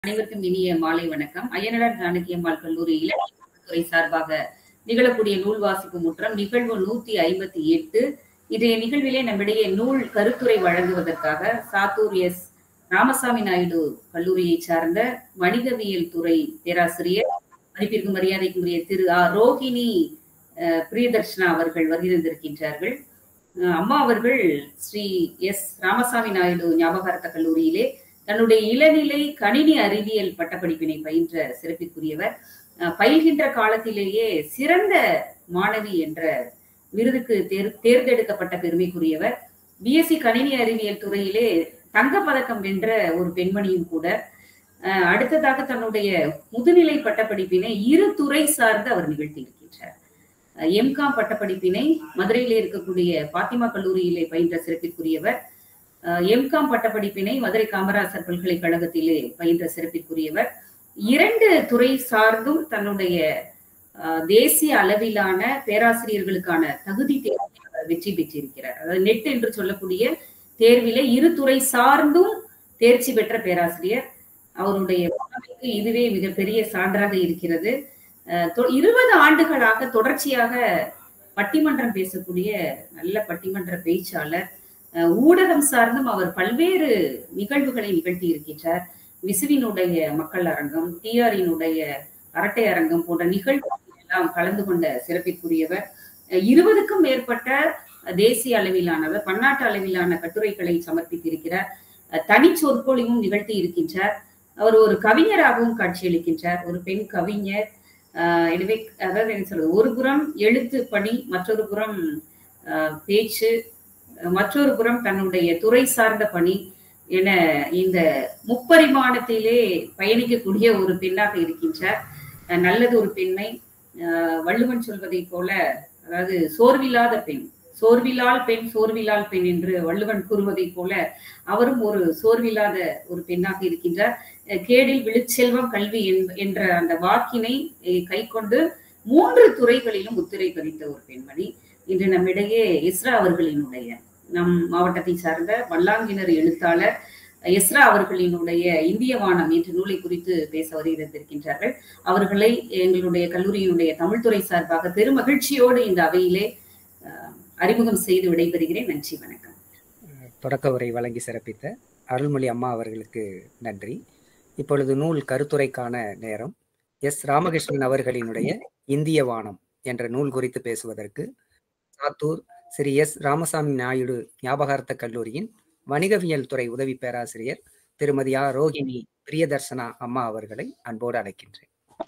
அனைவருக்கும் இனிய மாலை வணக்கம் அய்யனடார் ஜானகி அம்மாள் கல்லூரி இலக்கியத்துறை சார்பாக நிகழக்கூடிய நூல் வாசிப்பு முற்றம் நிகழ்வு நூத்தி ஐம்பத்தி எட்டு இன்றைய நிகழ்விலே நம்மிடையே நூல் கருத்துரை வழங்குவதற்காக சாத்தூர் எஸ் ராமசாமி நாயுடு கல்லூரியை சார்ந்த வணிகவியல் துறை பேராசிரியர் மதிப்பிற்கும் மரியாதைக்குரிய திரு ஆ ரோஹிணி அஹ், பிரியதர்ஷனா அவர்கள் வருகின்றிருக்கின்றார்கள் அஹ், அம்மா அவர்கள் ஸ்ரீ எஸ் ராமசாமி நாயுடு ஞாபகார்த்த கல்லூரியிலே தன்னுடைய இளநிலை கணினி அறிவியல் பட்டப்படிப்பினை பயின்ற சிறப்பிற்குரியவர் அஹ், பயில்கின்ற காலத்திலேயே சிறந்த மாணவி என்ற விருதுக்கு தேர் தேர்ந்தெடுக்கப்பட்ட பெருமைக்குரியவர் பிஎஸ்சி கணினி அறிவியல் துறையிலே தங்கப்பதக்கம் வென்ற ஒரு பெண்மணியும் கூட அஹ், அடுத்ததாக தன்னுடைய முதுநிலை பட்டப்படிப்பினை இரு துறை சார்ந்து அவர் நிகழ்த்தி இருக்கின்றார் எம்காம் பட்டப்படிப்பினை மதுரையிலே இருக்கக்கூடிய பாத்திமா கல்லூரியிலே பயின்ற சிறப்பிற்குரியவர் எம்காம் பட்டப்படிப்பினை மதுரை காமராசர் பல்கலைக்கழகத்திலே பயின்ற சிறப்பிற்குரியவர் இரண்டு துறை சார்ந்தும் தன்னுடைய அஹ், தேசிய அளவிலான பேராசிரியர்களுக்கான தகுதி தேர்வில் அவர் வெற்றி பெற்றிருக்கிறார் அதாவது நெட் என்று சொல்லக்கூடிய தேர்விலே இரு துறை சார்ந்தும் தேர்ச்சி பெற்ற பேராசிரியர் அவருடைய புலமைக்கு இதுவே மிகப்பெரிய சான்றாக இருக்கிறது அஹ், தொ- இருபது ஆண்டுகளாக தொடர்ச்சியாக பட்டிமன்றம் பேசக்கூடிய நல்ல பட்டிமன்ற பேச்சாளர் அஹ், ஊடகம் சார்ந்தும் அவர் பல்வேறு நிகழ்வுகளை நிகழ்த்தி இருக்கின்றார் விசுவினுடைய மக்கள் அரங்கம் டிஆரினுடைய அரட்டை அரங்கம் போன்ற நிகழ்வுகளில் எல்லாம் கலந்து கொண்ட சிறப்பிற்குரியவர் அஹ், இருபதுக்கும் மேற்பட்ட தேசிய அளவிலானவர் பன்னாட்டு அளவிலான கட்டுரைகளை சமர்ப்பித்திருக்கிறார் அஹ், தனி சொற்பொழிவும் நிகழ்த்தி இருக்கின்றார் அவர் ஒரு கவிஞராகவும் காட்சியளிக்கின்றார் ஒரு பெண் கவிஞர் ஆஹ் எனவே அதாவது என்ன சொல்றது ஒரு புறம் எழுத்து பணி மற்றொரு புறம் ஆஹ் பேச்சு அஹ் மற்றொரு புறம் தன்னுடைய துறை சார்ந்த பணி என இந்த முப்பரிமாணத்திலே பயணிக்கக்கூடிய ஒரு பெண்ணாக இருக்கின்றார் அஹ் நல்லது ஒரு பெண்ணை ஆஹ் வள்ளுவன் சொல்வதைப் போல அதாவது சோர்வில்லாத பெண் சோர்விலால் பெண் சோர்விலால் பெண் என்று வள்ளுவன் கூறுவதைப் போல அவரும் ஒரு சோர்வில்லாத ஒரு பெண்ணாக இருக்கின்றார் அஹ் கேடில் விழுச்செல்வம் கல்வி என்ப- என்ற அந்த வாக்கினை அஹ் கைக்கொண்டு மூன்று துறைகளிலும் முத்திரை பதித்த ஒரு பெண்மணி இன்று நம்மிடையே இஸ்ரா அவர்களினுடைய நம் மாவட்டத்தை சார்ந்த வல்லாங்கிணர் எழுத்தாளர் எஸ்ரா அவர்களினுடைய இந்திய வானம் என்ற நூலை குறித்து பேச வருகின்றிருக்கின்றார்கள் அவர்களை எங்களுடைய கல்லூரியினுடைய தமிழ்துறை சார்பாக பெருமகிழ்ச்சியோடு இந்த அவையிலே அஹ், அறிமுகம் செய்து விடைபெறுகிறேன் நன்றி வணக்கம் தொடக்க உரை வழங்கி சிறப்பித்த அருள்மொழி அம்மா அவர்களுக்கு நன்றி இப்பொழுது நூல் கருத்துரைக்கான நேரம் எஸ் ராமகிருஷ்ணன் அவர்களினுடைய இந்திய வானம் என்ற நூல் குறித்து பேசுவதற்கு சாத்தூர் ஸ்ரீ எஸ் ராமசாமி நாயுடு ஞாபகார்த்த கல்லூரியின் வணிகவியல் துறை உதவி பேராசிரியர் திருமதி ஆ ரோஹிணி பிரியதர்சனா அம்மா அவர்களை அன்போடு அழைக்கின்றேன்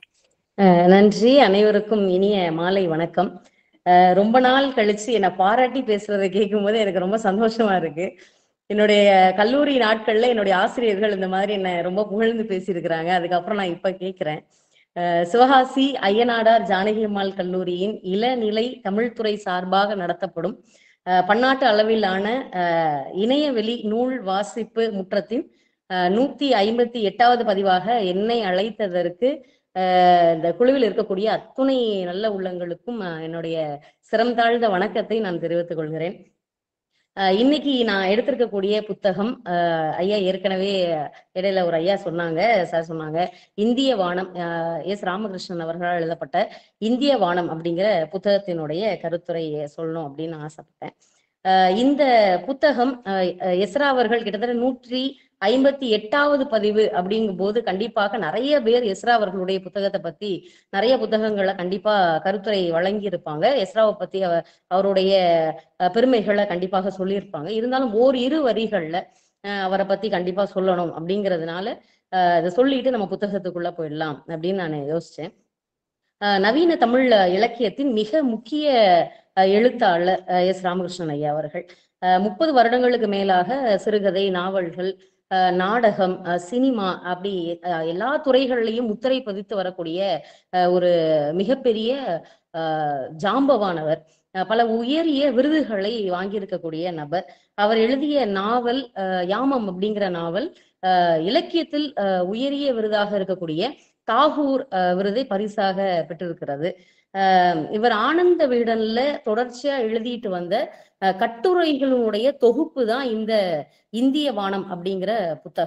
அஹ் நன்றி அனைவருக்கும் இனிய மாலை வணக்கம் அஹ் ரொம்ப நாள் கழிச்சு என்னை பாராட்டி பேசுறதை கேட்கும்போது எனக்கு ரொம்ப சந்தோஷமா இருக்கு என்னுடைய கல்லூரி நாட்கள்ல என்னுடைய ஆசிரியர்கள் இந்த மாதிரி என்ன ரொம்ப புகழ்ந்து பேசியிருக்கிறாங்க அதுக்கப்புறம் நான் இப்ப கேட்கிறேன் அஹ் சிவகாசி ஐயனாடார் ஜானகி அம்மாள் கல்லூரியின் இளநிலை தமிழ்துறை சார்பாக நடத்தப்படும் அஹ் பன்னாட்டு அளவிலான அஹ் இணையவெளி நூல் வாசிப்பு முற்றத்தின் அஹ் நூத்தி ஐம்பத்தி எட்டாவது பதிவாக என்னை அழைத்ததற்கு அஹ் இந்த குழுவில் இருக்கக்கூடிய அத்துணை நல்ல உள்ளங்களுக்கும் அஹ் என்னுடைய சிரம் தாழ்ந்த வணக்கத்தை நான் தெரிவித்துக் கொள்கிறேன் அஹ் இன்னைக்கு நான் எடுத்திருக்கக்கூடிய புத்தகம் அஹ் ஐயா ஏற்கனவே இடையில ஒரு ஐயா சொன்னாங்க சார் சொன்னாங்க இந்திய வானம் அஹ் எஸ் ராமகிருஷ்ணன் அவர்களால் எழுதப்பட்ட இந்திய வானம் அப்படிங்கிற புத்தகத்தினுடைய கருத்துரை சொல்லணும் அப்படின்னு ஆசைப்பட்டேன் அஹ் இந்த புத்தகம் அஹ் அஹ் எஸ்ரா அவர்கள் கிட்டத்தட்ட நூற்றி ஐம்பத்தி எட்டாவது பதிவு அப்படிங்கும் போது கண்டிப்பாக நிறைய பேர் எஸ்ரா அவர்களுடைய புத்தகத்தை பத்தி நிறைய புத்தகங்களை கண்டிப்பா கருத்துரை வழங்கி இருப்பாங்க எஸ்ராவை பத்தி அவ- அவருடைய அஹ், பெருமைகளை கண்டிப்பாக சொல்லியிருப்பாங்க இருந்தாலும் ஓர் இரு வரிகள்ல அஹ், அவரை பத்தி கண்டிப்பா சொல்லணும் அப்படிங்கிறதுனால அஹ், இதை சொல்லிட்டு நம்ம புத்தகத்துக்குள்ள போயிடலாம் அப்படின்னு நான் யோசிச்சேன் அஹ், நவீன தமிழ் இலக்கியத்தின் மிக முக்கிய அஹ், எழுத்தாளர் அஹ், எஸ் ராமகிருஷ்ணன் ஐயா அவர்கள் முப்பது வருடங்களுக்கு மேலாக சிறுகதை நாவல்கள் அஹ், நாடகம் அஹ், சினிமா அப்படி அஹ், எல்லா துறைகள்லையும் முத்திரை பதித்து வரக்கூடிய அஹ், ஒரு மிகப்பெரிய அஹ், ஜாம்பவானவர் அஹ், பல உயரிய விருதுகளை வாங்கியிருக்கக்கூடிய நபர் அவர் எழுதிய நாவல் அஹ், யாமம் அப்படிங்கிற நாவல் அஹ், இலக்கியத்தில் அஹ், உயரிய விருதாக இருக்கக்கூடிய தாகூர் அஹ், விருதை பரிசாக பெற்றிருக்கிறது அஹ், இவர் ஆனந்த விகடன்ல தொடர்ச்சியா எழுதிட்டு வந்த அஹ், கட்டுரைகளுடைய தொகுப்பு தான் இந்த இந்திய வானம் அப்படிங்கிற புத்தகம்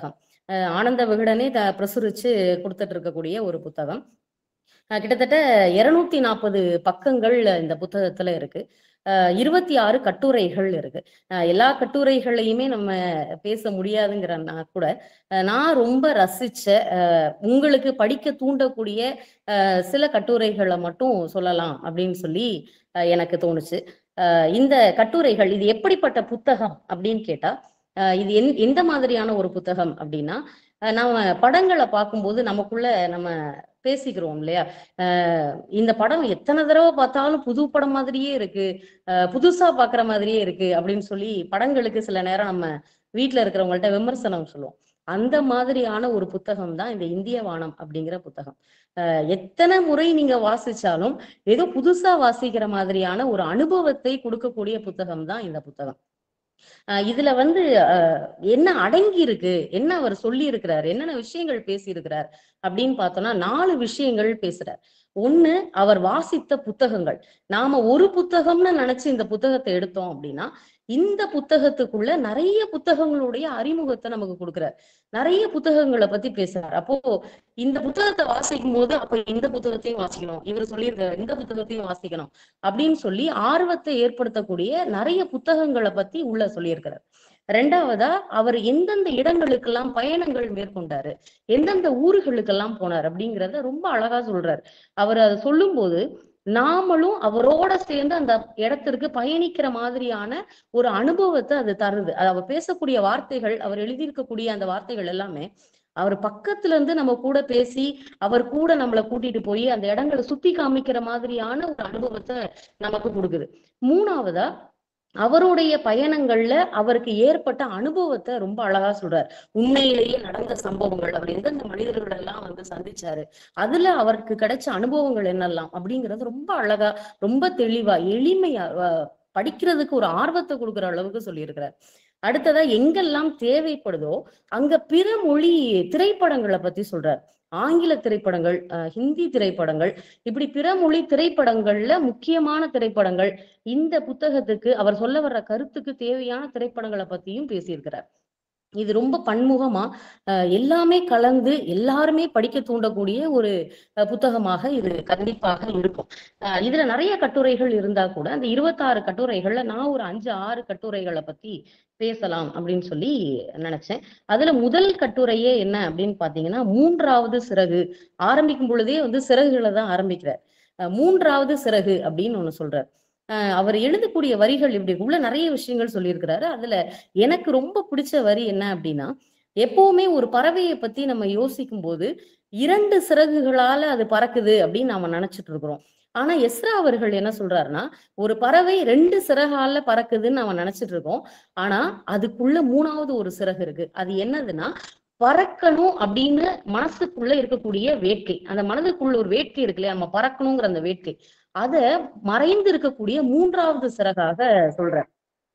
அஹ் ஆனந்த விகடனே த பிரசுரிச்சு கொடுத்துட்டு இருக்கக்கூடிய ஒரு புத்தகம் அஹ் கிட்டத்தட்ட இருநூத்தி நாற்பது பக்கங்கள் இந்த புத்தகத்துல இருக்கு அஹ் இருபத்தி ஆறு கட்டுரைகள் இருக்கு அஹ் எல்லா கட்டுரைகளையுமே நம்ம பேச முடியாதுங்கிறனா கூட அஹ் நான் ரொம்ப ரசிச்ச அஹ் உங்களுக்கு படிக்க தூண்டக்கூடிய அஹ் சில கட்டுரைகளை மட்டும் சொல்லலாம் அப்படின்னு சொல்லி அஹ் எனக்கு தோணுச்சு அஹ் இந்த கட்டுரைகள் இது எப்படிப்பட்ட புத்தகம் அப்படின்னு கேட்டா அஹ் இது எந் எந்த மாதிரியான ஒரு புத்தகம் அப்படின்னா அஹ் நாம படங்களை பார்க்கும்போது நமக்குள்ள நம்ம பேசிக்கிறோம் இல்லையா அஹ் இந்த படம் எத்தனை தடவை பார்த்தாலும் புது படம் மாதிரியே இருக்கு அஹ் புதுசா பாக்குற மாதிரியே இருக்கு அப்படின்னு சொல்லி படங்களுக்கு சில நேரம் நம்ம வீட்ல இருக்கிறவங்கள்ட்ட விமர்சனம் சொல்லுவோம் அந்த மாதிரியான ஒரு புத்தகம் தான் இந்த இந்திய வானம் அப்படிங்கிற புத்தகம் அஹ் எத்தனை முறை நீங்க வாசிச்சாலும் ஏதோ புதுசா வாசிக்கிற மாதிரியான ஒரு அனுபவத்தை கொடுக்கக்கூடிய புத்தகம் தான் இந்த புத்தகம் அஹ் இதுல வந்து அஹ் என்ன அடங்கி இருக்கு என்ன அவர் சொல்லி இருக்கிறார் என்னென்ன விஷயங்கள் பேசி இருக்கிறார் அப்படின்னு பார்த்தோம்னா நாலு விஷயங்கள் பேசுறார் ஒண்ணு அவர் வாசித்த புத்தகங்கள் நாம ஒரு புத்தகம்னு நினைச்சு இந்த புத்தகத்தை எடுத்தோம் அப்படின்னா இந்த புத்தகத்துக்குள்ள நிறைய புத்தகங்களுடைய அறிமுகத்தை நமக்கு கொடுக்குறார் நிறைய புத்தகங்களை பத்தி பேசுறார் அப்போ இந்த புத்தகத்தை வாசிக்கும் போது அப்ப இந்த புத்தகத்தையும் வாசிக்கணும் இவர் சொல்லியிருக்காரு இந்த புத்தகத்தையும் வாசிக்கணும் அப்படின்னு சொல்லி ஆர்வத்தை ஏற்படுத்தக்கூடிய நிறைய புத்தகங்களை பத்தி உள்ள சொல்லியிருக்கிறார் ரெண்டாவதா அவர் எந்தெந்த இடங்களுக்கெல்லாம் பயணங்கள் மேற்கொண்டாரு எந்தெந்த ஊர்களுக்கெல்லாம் போனார் அப்படிங்கிறத ரொம்ப அழகா சொல்றாரு அவர் அதை சொல்லும்போது நாமளும் அவரோட சேர்ந்து அந்த இடத்திற்கு பயணிக்கிற மாதிரியான ஒரு அனுபவத்தை அது தருது அது அவர் பேசக்கூடிய வார்த்தைகள் அவர் எழுதியிருக்கக்கூடிய அந்த வார்த்தைகள் எல்லாமே அவர் பக்கத்துல இருந்து நம்ம கூட பேசி அவர் கூட நம்மளை கூட்டிட்டு போய் அந்த இடங்களை சுத்தி காமிக்கிற மாதிரியான ஒரு அனுபவத்தை நமக்கு கொடுக்குது மூணாவதா அவருடைய பயணங்கள்ல அவருக்கு ஏற்பட்ட அனுபவத்தை ரொம்ப அழகா சொல்றார் உண்மையிலேயே நடந்த சம்பவங்கள் அவர் எந்தெந்த மனிதர்கள் எல்லாம் வந்து சந்திச்சாரு அதுல அவருக்கு கிடைச்ச அனுபவங்கள் என்னெல்லாம் அப்படிங்கறது ரொம்ப அழகா ரொம்ப தெளிவா எளிமையா அஹ், படிக்கிறதுக்கு ஒரு ஆர்வத்தை கொடுக்குற அளவுக்கு சொல்லியிருக்கிறார் அடுத்ததா எங்கெல்லாம் தேவைப்படுதோ அங்க பிற மொழி திரைப்படங்களை பத்தி சொல்றார் ஆங்கில திரைப்படங்கள் அஹ், ஹிந்தி திரைப்படங்கள் இப்படி பிற மொழி திரைப்படங்கள்ல முக்கியமான திரைப்படங்கள் இந்த புத்தகத்துக்கு அவர் சொல்ல வர்ற கருத்துக்கு தேவையான திரைப்படங்களை பத்தியும் பேசியிருக்கிறார் இது ரொம்ப பன்முகமா அஹ், எல்லாமே கலந்து எல்லாருமே படிக்க தூண்டக்கூடிய ஒரு அஹ், புத்தகமாக இது கண்டிப்பாக இருக்கும் அஹ், இதுல நிறைய கட்டுரைகள் இருந்தா கூட அந்த இருபத்தாறு கட்டுரைகள்ல நான் ஒரு அஞ்சு ஆறு கட்டுரைகளை பத்தி பேசலாம் அப்படின்னு சொல்லி நினைச்சேன் அதுல முதல் கட்டுரையே என்ன அப்படின்னு பாத்தீங்கன்னா மூன்றாவது சிறகு ஆரம்பிக்கும் பொழுதே வந்து சிறகுகளை தான் ஆரம்பிக்கிறார் அஹ், மூன்றாவது சிறகு அப்படின்னு ஒண்ணு சொல்றார் அஹ், அவர் எழுதக்கூடிய வரிகள் இப்படி உள்ள நிறைய விஷயங்கள் சொல்லியிருக்கிறாரு அதுல எனக்கு ரொம்ப பிடிச்ச வரி என்ன அப்படின்னா எப்பவுமே ஒரு பறவையை பத்தி நம்ம யோசிக்கும் போது இரண்டு சிறகுகளால அது பறக்குது அப்படின்னு நாம நினைச்சிட்டு இருக்கிறோம் ஆனா எஸ்ரா அவர்கள் என்ன சொல்றாருன்னா ஒரு பறவை ரெண்டு சிறகால பறக்குதுன்னு நம்ம நினைச்சிட்டு இருக்கோம் ஆனா அதுக்குள்ள மூணாவது ஒரு சிறகு இருக்கு அது என்னதுன்னா பறக்கணும் அப்படின்னு மனசுக்குள்ள இருக்கக்கூடிய வேட்கை அந்த மனதுக்குள்ள ஒரு வேட்கை இருக்கு இல்லையா நம்ம பறக்கணுங்கிற அந்த வேட்கை அத மறைந்து இருக்கக்கூடிய மூன்றாவது சிறகாக சொல்றார்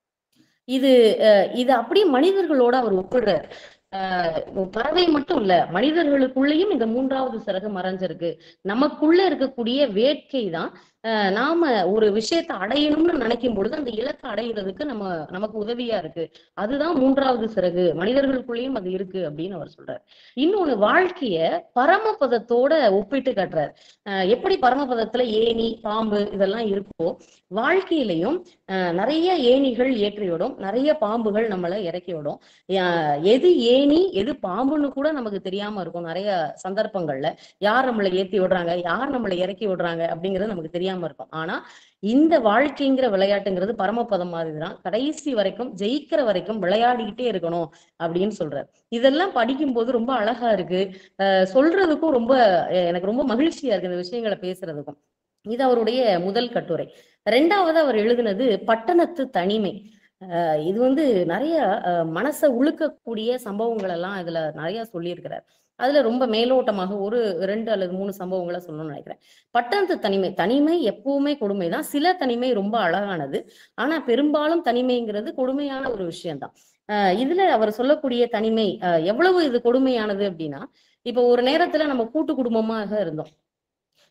இது அஹ், இது அப்படியே மனிதர்களோட அவர் ஒப்பிடுறார் ஆஹ் பறவை மட்டும் இல்ல மனிதர்களுக்குள்ளேயும் இந்த மூன்றாவது சிறகு மறைஞ்சிருக்கு நமக்குள்ள இருக்கக்கூடிய வேட்கை தான் ஆஹ் நாம ஒரு விஷயத்தை அடையணும்னு நினைக்கும் பொழுது அந்த இலக்கை அடையிறதுக்கு நம்ம நமக்கு உதவியா இருக்கு அதுதான் மூன்றாவது சிறகு மனிதர்களுக்குள்ளேயும் அது இருக்கு அப்படின்னு அவர் சொல்றாரு இன்னொன்னு வாழ்க்கைய பரமபதத்தோட ஒப்பிட்டு காட்டுறாரு ஆஹ் எப்படி பரமபதத்துல ஏணி பாம்பு இதெல்லாம் இருக்கோ வாழ்க்கையிலையும் ஆஹ் நிறைய ஏணிகள் ஏற்றி விடும் நிறைய பாம்புகள் நம்மளை இறக்கி விடும் ஆஹ் எது ஏணி எது பாம்புன்னு கூட நமக்கு தெரியாம இருக்கும் நிறைய சந்தர்ப்பங்கள்ல யார் நம்மளை ஏத்தி விடுறாங்க யார் நம்மளை இறக்கி விடுறாங்க அப்படிங்கிறது நமக்கு தெரியாம இருக்கும் ஆனா இந்த வாழ்க்கைங்கிற விளையாட்டுங்கிறது பரமபதம் மாதிரிதான் கடைசி வரைக்கும் ஜெயிக்கிற வரைக்கும் விளையாடிக்கிட்டே இருக்கணும் அப்படின்னு சொல்றாரு இதெல்லாம் படிக்கும்போது ரொம்ப அழகா இருக்கு அஹ் சொல்றதுக்கும் ரொம்ப அஹ் எனக்கு ரொம்ப மகிழ்ச்சியா இருக்கு இந்த விஷயங்களை பேசுறதுக்கும் இது அவருடைய முதல் கட்டுரை ரெண்டாவது அவர் எழுதினது பட்டணத்து தனிமை அஹ் இது வந்து நிறைய அஹ் மனசை உழுக்கக்கூடிய சம்பவங்கள் எல்லாம் இதுல நிறைய சொல்லியிருக்கிறார் அதுல ரொம்ப மேலோட்டமாக ஒரு ரெண்டு அல்லது மூணு சம்பவங்களை சொல்லணும்னு நினைக்கிறேன் பட்டணத்து தனிமை தனிமை எப்பவுமே கொடுமைதான் சில தனிமை ரொம்ப அழகானது ஆனா பெரும்பாலும் தனிமைங்கிறது கொடுமையான ஒரு விஷயம்தான் ஆஹ் இதுல அவர் சொல்லக்கூடிய தனிமை ஆஹ் எவ்வளவு இது கொடுமையானது அப்படின்னா இப்ப ஒரு நேரத்துல நம்ம கூட்டு குடும்பமாக இருந்தோம்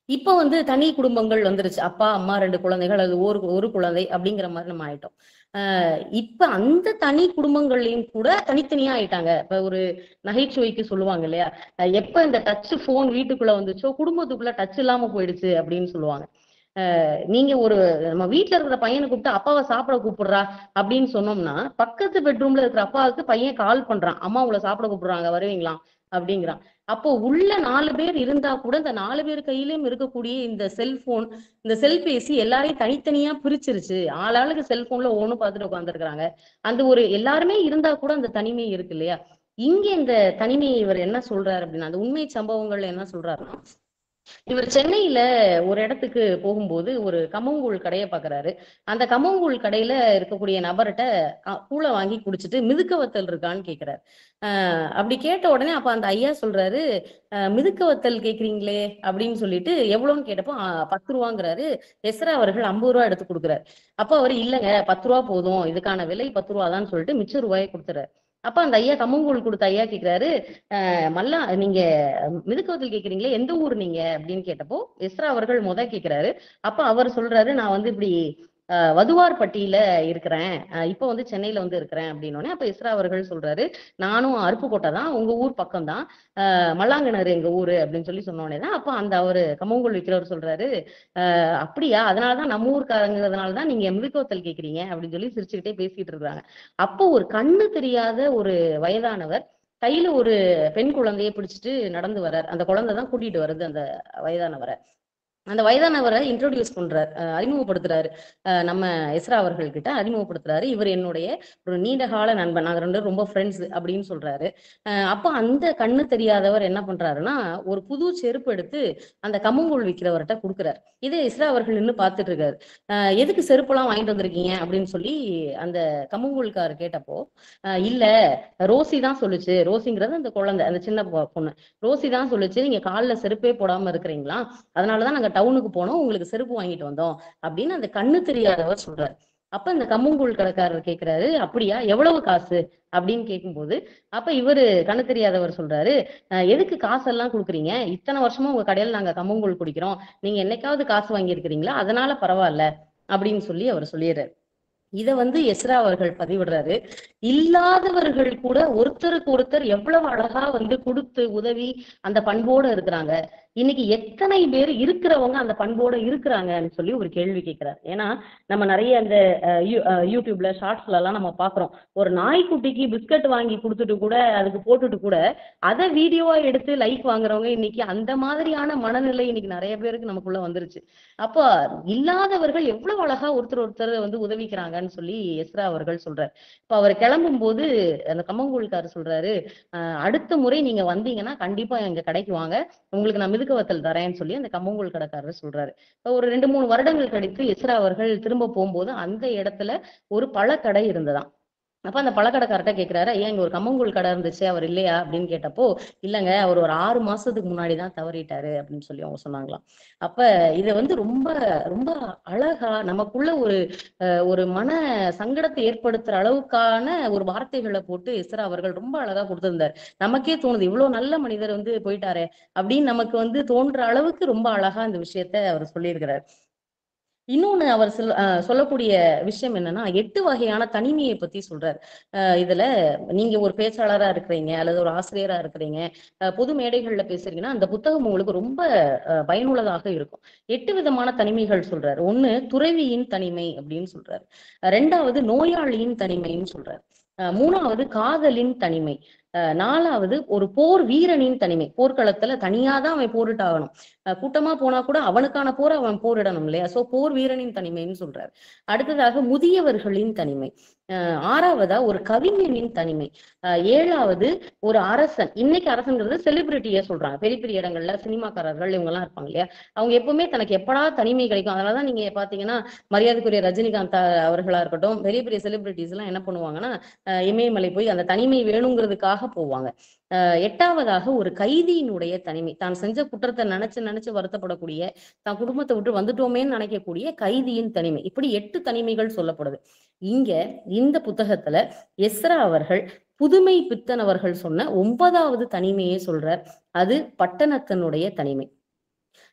இப்ப வந்து தனி குடும்பங்கள் வந்துருச்சு அப்பா அம்மா ரெண்டு குழந்தைகள் அது ஒரு ஒரு குழந்தை அப்படிங்கிற மாதிரி நம்ம ஆயிட்டோம் ஆஹ் இப்ப அந்த தனி குடும்பங்கள்லயும் கூட தனித்தனியா ஆயிட்டாங்க இப்ப ஒரு நகைச்சுவைக்கு சொல்லுவாங்க இல்லையா அஹ் எப்ப இந்த டச் போன் வீட்டுக்குள்ள வந்துச்சோ குடும்பத்துக்குள்ள டச் இல்லாம போயிடுச்சு அப்படின்னு சொல்லுவாங்க அஹ் நீங்க ஒரு நம்ம வீட்ல இருக்கிற பையனை கூப்பிட்டு அப்பாவை சாப்பிட கூப்பிடுறா அப்படின்னு சொன்னோம்னா பக்கத்து பெட்ரூம்ல இருக்கிற அப்பாவுக்கு பையன் கால் பண்றான் அம்மா உங்களை சாப்பிட கூப்பிடுறாங்க வருவீங்களா அப்படிங்கிறான் அப்போ உள்ள நாலு பேர் இருந்தா கூட இந்த நாலு பேர் கையிலயும் இருக்கக்கூடிய இந்த செல்போன் இந்த செல்பேசி எல்லாரையும் தனித்தனியா பிரிச்சிருச்சு ஆளாளுக்கு செல்போன்ல ஒண்ணு பார்த்துட்டு உட்காந்துருக்காங்க அந்த ஒரு எல்லாருமே இருந்தா கூட அந்த தனிமை இருக்கு இல்லையா இங்க இந்த தனிமையை இவர் என்ன சொல்றாரு அப்படின்னா அந்த உண்மை சம்பவங்கள்ல என்ன சொல்றாருன்னா இவர் சென்னையில ஒரு இடத்துக்கு போகும்போது ஒரு கம்மங்கூழ் கடையை பாக்குறாரு அந்த கம்மங்கூழ் கடையில இருக்கக்கூடிய நபர்கிட்ட க- கூளை வாங்கி குடிச்சிட்டு மிதுக்க வத்தல் இருக்கான்னு கேக்குறாரு ஆஹ் அப்படி கேட்ட உடனே அப்ப அந்த ஐயா சொல்றாரு "அஹ், மிதுக்க வத்தல் கேக்குறீங்களே அப்படின்னு சொல்லிட்டு எவ்வளவுன்னு கேட்டப்போ "ஆ, பத்து ரூபாங்கிறாரு எஸ்ரா அவர்கள் ஐம்பது ரூபா எடுத்து கொடுக்குறாரு அப்ப அவர் இல்லைங்க பத்து ரூபா போதும் இதுக்கான விலை பத்து ரூபா தான் சொல்லிட்டு மிச்ச ரூபாயை கொடுத்துறாரு அப்ப அந்த ஐயா கம்மங்கூழ் கொடுத்த ஐயா கேக்குறாரு "அஹ், மல்லா நீங்க மிதுக்கவத்தில் கேக்குறீங்களே எந்த ஊர் நீங்க அப்படின்னு கேட்டப்போ எஸ்ரா அவர்கள் முத கேக்குறாரு அப்ப அவர் சொல்றாரு நான் வந்து இப்படி அஹ், வதுவார்பட்டியில இருக்கிறேன் அஹ், இப்போ வந்து சென்னையில வந்து இருக்கிறேன் அப்படின்னோடனே அப்ப இஸ்ரா அவர்கள் சொல்றாரு நானும் அருப்புக்கோட்டை தான் உங்க ஊர் பக்கம் தான் மல்லாங்கிணறு எங்க ஊரு அப்படின்னு சொல்லி சொன்னோடனே தான் அப்ப அந்த அவரு கம்மங்கூழ் விற்கிறவர் சொல்றாரு "அஹ், அப்படியா அதனாலதான் நம்ம ஊருக்காரங்கிறதுனால தான் நீங்க மிதுக்கவத்தல் கேக்குறீங்க அப்படின்னு சொல்லி சிரிச்சுக்கிட்டே பேசிட்டு இருக்காங்க அப்போ ஒரு கண்ணு தெரியாத ஒரு வயதானவர் கையில ஒரு பெண் குழந்தையை பிடிச்சிட்டு நடந்து வர்றார் அந்த குழந்தை தான் கூட்டிட்டு வருது அந்த வயதானவரை அந்த வயதானவரை இன்ட்ரோடியூஸ் பண்றாரு அஹ் அறிமுகப்படுத்துறாரு அஹ் நம்ம எஸ்ரா அவர்கள் கிட்ட அறிமுகப்படுத்துறாரு இவர் என்னுடைய ஒரு நீண்ட கால நண்பன் நாங்க ரெண்டு பேரும் ரொம்ப ஃப்ரெண்ட்ஸ் அப்படின்னு சொல்றாரு அஹ் அப்ப அந்த கண்ணு தெரியாதவர் என்ன பண்றாருன்னா ஒரு புது செருப்பு எடுத்து அந்த கம்மங்கூழ் விற்கிறவர்கிட்ட கொடுக்குறாரு இதை இஸ்ரா அவர்கள் நின்னு பார்த்துட்டு இருக்காரு அஹ் எதுக்கு செருப்புலாம் வாங்கிட்டு வந்திருக்கீங்க அப்படின்னு சொல்லி அந்த கம்மங்கூழ்கார் கேட்டப்போ அஹ் இல்ல ரோசி தான் சொல்லுச்சு ரோசிங்கிறது அந்த குழந்தை அந்த சின்ன பொ- பொண்ணு ரோசி தான் சொல்லுச்சு நீங்க கால்ல செருப்பே போடாம இருக்கிறீங்களா அதனாலதான் நாங்க டவுனுக்கு போனோம் உங்களுக்கு செருப்பு வாங்கிட்டு வந்தோம் அப்படின்னு அந்த கண்ணு தெரியாதவர் சொல்றாரு அப்ப இந்த கம்மங்கூழ் கடைக்காரர் கேக்குறாரு அப்படியா எவ்வளவு காசு அப்படின்னு கேட்கும்போது அப்ப இவரு கண்ணு தெரியாதவர் சொல்றாரு "அஹ் எதுக்கு காசெல்லாம் கொடுக்குறீங்க இத்தனை வருஷமா உங்க கடையில நாங்க கம்மங்கூழ் குடிக்கிறோம் நீங்க என்னைக்காவது காசு வாங்கி இருக்கிறீங்களா அதனால பரவாயில்ல அப்படின்னு சொல்லி அவர் சொல்லிடுறாரு இத வந்து எஸ்ரா அவர்கள் பதிவிடுறாரு இல்லாதவர்கள் கூட ஒருத்தருக்கு ஒருத்தர் எவ்வளவு அழகா வந்து கொடுத்து உதவி அந்த பண்போட இருக்கிறாங்க இன்னைக்கு எத்தனை பேர் இருக்கிறவங்க அந்த பண்போட இருக்கிறாங்கன்னு சொல்லி ஒரு கேள்வி கேட்கிறார் ஏன்னா நம்ம நிறைய அந்த அஹ், யூ- அஹ், யூடியூப்ல ஷார்ட்ஸ்ல எல்லாம் நம்ம பாக்குறோம் ஒரு நாய்க்குட்டிக்கு பிஸ்கட் வாங்கி கொடுத்துட்டு கூட அதுக்கு போட்டுட்டு கூட அதை வீடியோவா எடுத்து லைக் வாங்குறவங்க இன்னைக்கு அந்த மாதிரியான மனநிலை இன்னைக்கு நிறைய பேருக்கு நமக்குள்ள வந்துருச்சு அப்போ இல்லாதவர்கள் எவ்வளவு அழகா ஒருத்தர் ஒருத்தர் வந்து உதவிக்கிறாங்கன்னு சொல்லி எஸ்ரா அவர்கள் சொல்றாரு இப்ப அவர் கிளம்பும் போது அந்த கம்மங்கூழ்காரர் சொல்றாரு "அஹ், அடுத்த முறை நீங்க வந்தீங்கன்னா கண்டிப்பா எங்க கடைக்கு வாங்க உங்களுக்கு நான் மிதுக்க வத்தல் தரேன்னு சொல்லி அந்த கம்மங்கூழ் கடைக்காரர் சொல்றாரு இப்ப ஒரு ரெண்டு மூணு வருடங்கள் கழித்து எஸ்ரா அவர்கள் திரும்ப போகும்போது அந்த இடத்துல ஒரு பழக்கடை இருந்ததாம் அப்ப அந்த பழக்கடைக்காரர்ட்ட கேக்குறாரு ஐயா இங்க ஒரு கம்மங்கூழ் கடை இருந்துச்சு அவர் இல்லையா அப்படின்னு கேட்டப்போ இல்லங்க அவர் ஒரு ஆறு மாசத்துக்கு முன்னாடி தான் தவறிட்டாரு அப்படின்னு சொல்லி அவங்க சொன்னாங்களாம் அப்ப இத வந்து ரொம்ப ரொம்ப அழகா நமக்குள்ள ஒரு அஹ், ஒரு மன சங்கடத்தை ஏற்படுத்துற அளவுக்கான ஒரு வார்த்தைகளை போட்டு எஸ்ரா அவர்கள் ரொம்ப அழகா கொடுத்திருந்தார் நமக்கே தோணுது இவ்வளவு நல்ல மனிதர் வந்து போயிட்டாரே அப்படின்னு நமக்கு வந்து தோன்ற அளவுக்கு ரொம்ப அழகா இந்த விஷயத்த அவர் சொல்லியிருக்கிறார் இன்னொன்னு அவர் சொல் அஹ் சொல்லக்கூடிய விஷயம் என்னன்னா எட்டு வகையான தனிமையை பத்தி சொல்றாரு அஹ் இதுல நீங்க ஒரு பேச்சாளரா இருக்கிறீங்க அல்லது ஒரு ஆசிரியரா இருக்கிறீங்க அஹ் பொது மேடைகள்ல பேசுறீங்கன்னா அந்த புத்தகம் உங்களுக்கு ரொம்ப அஹ், பயனுள்ளதாக இருக்கும் எட்டு விதமான தனிமைகள் சொல்றாரு ஒண்ணு துறவியின் தனிமை அப்படின்னு சொல்றாரு அஹ் ரெண்டாவது நோயாளியின் தனிமைன்னு சொல்றாரு அஹ் மூணாவது காதலின் தனிமை அஹ் நாலாவது ஒரு போர் வீரனின் தனிமை போர்க்களத்துல தனியாதான் அவன் போரிட்டாகணும் அஹ் கூட்டமா போனா கூட அவனுக்கான போர் அவன் போரிடணும் இல்லையா சோ போர் வீரனின் தனிமைன்னு சொல்றாரு அடுத்ததாக முதியவர்களின் தனிமை அஹ் ஆறாவதா ஒரு கவிஞனின் தனிமை அஹ் ஏழாவது ஒரு அரசன் இன்னைக்கு அரசன்கிறது செலிபிரிட்டியே சொல்றாங்க பெரிய பெரிய இடங்கள்ல சினிமாக்காரர்கள் இவங்க எல்லாம் இருப்பாங்க இல்லையா அவங்க எப்பவுமே தனக்கு எப்படா தனிமை கிடைக்கும் அதனாலதான் நீங்க பாத்தீங்கன்னா மரியாதைக்குரிய ரஜினிகாந்த் அ- அவர்களா இருக்கட்டும் பெரிய பெரிய செலிபிரிட்டிஸ் எல்லாம் என்ன பண்ணுவாங்கன்னா அஹ் இமயமலை போய் அந்த தனிமை வேணுங்கிறதுக்காக போவாங்க அஹ் எட்டாவதாக ஒரு கைதியினுடைய தனிமை தான் செஞ்ச குற்றத்தை நினைச்சு நினைச்சு வருத்தப்படக்கூடிய தான் குடும்பத்தை விட்டு வந்துட்டோமேன்னு நினைக்கக்கூடிய கைதியின் தனிமை இப்படி எட்டு தனிமைகள் சொல்லப்படுது இங்க இந்த புத்தகத்துல எஸ்ரா அவர்கள் புதுமை பித்தன் அவர்கள் சொன்ன ஒன்பதாவது தனிமையை சொல்றார் அது பட்டணத்தினுடைய தனிமை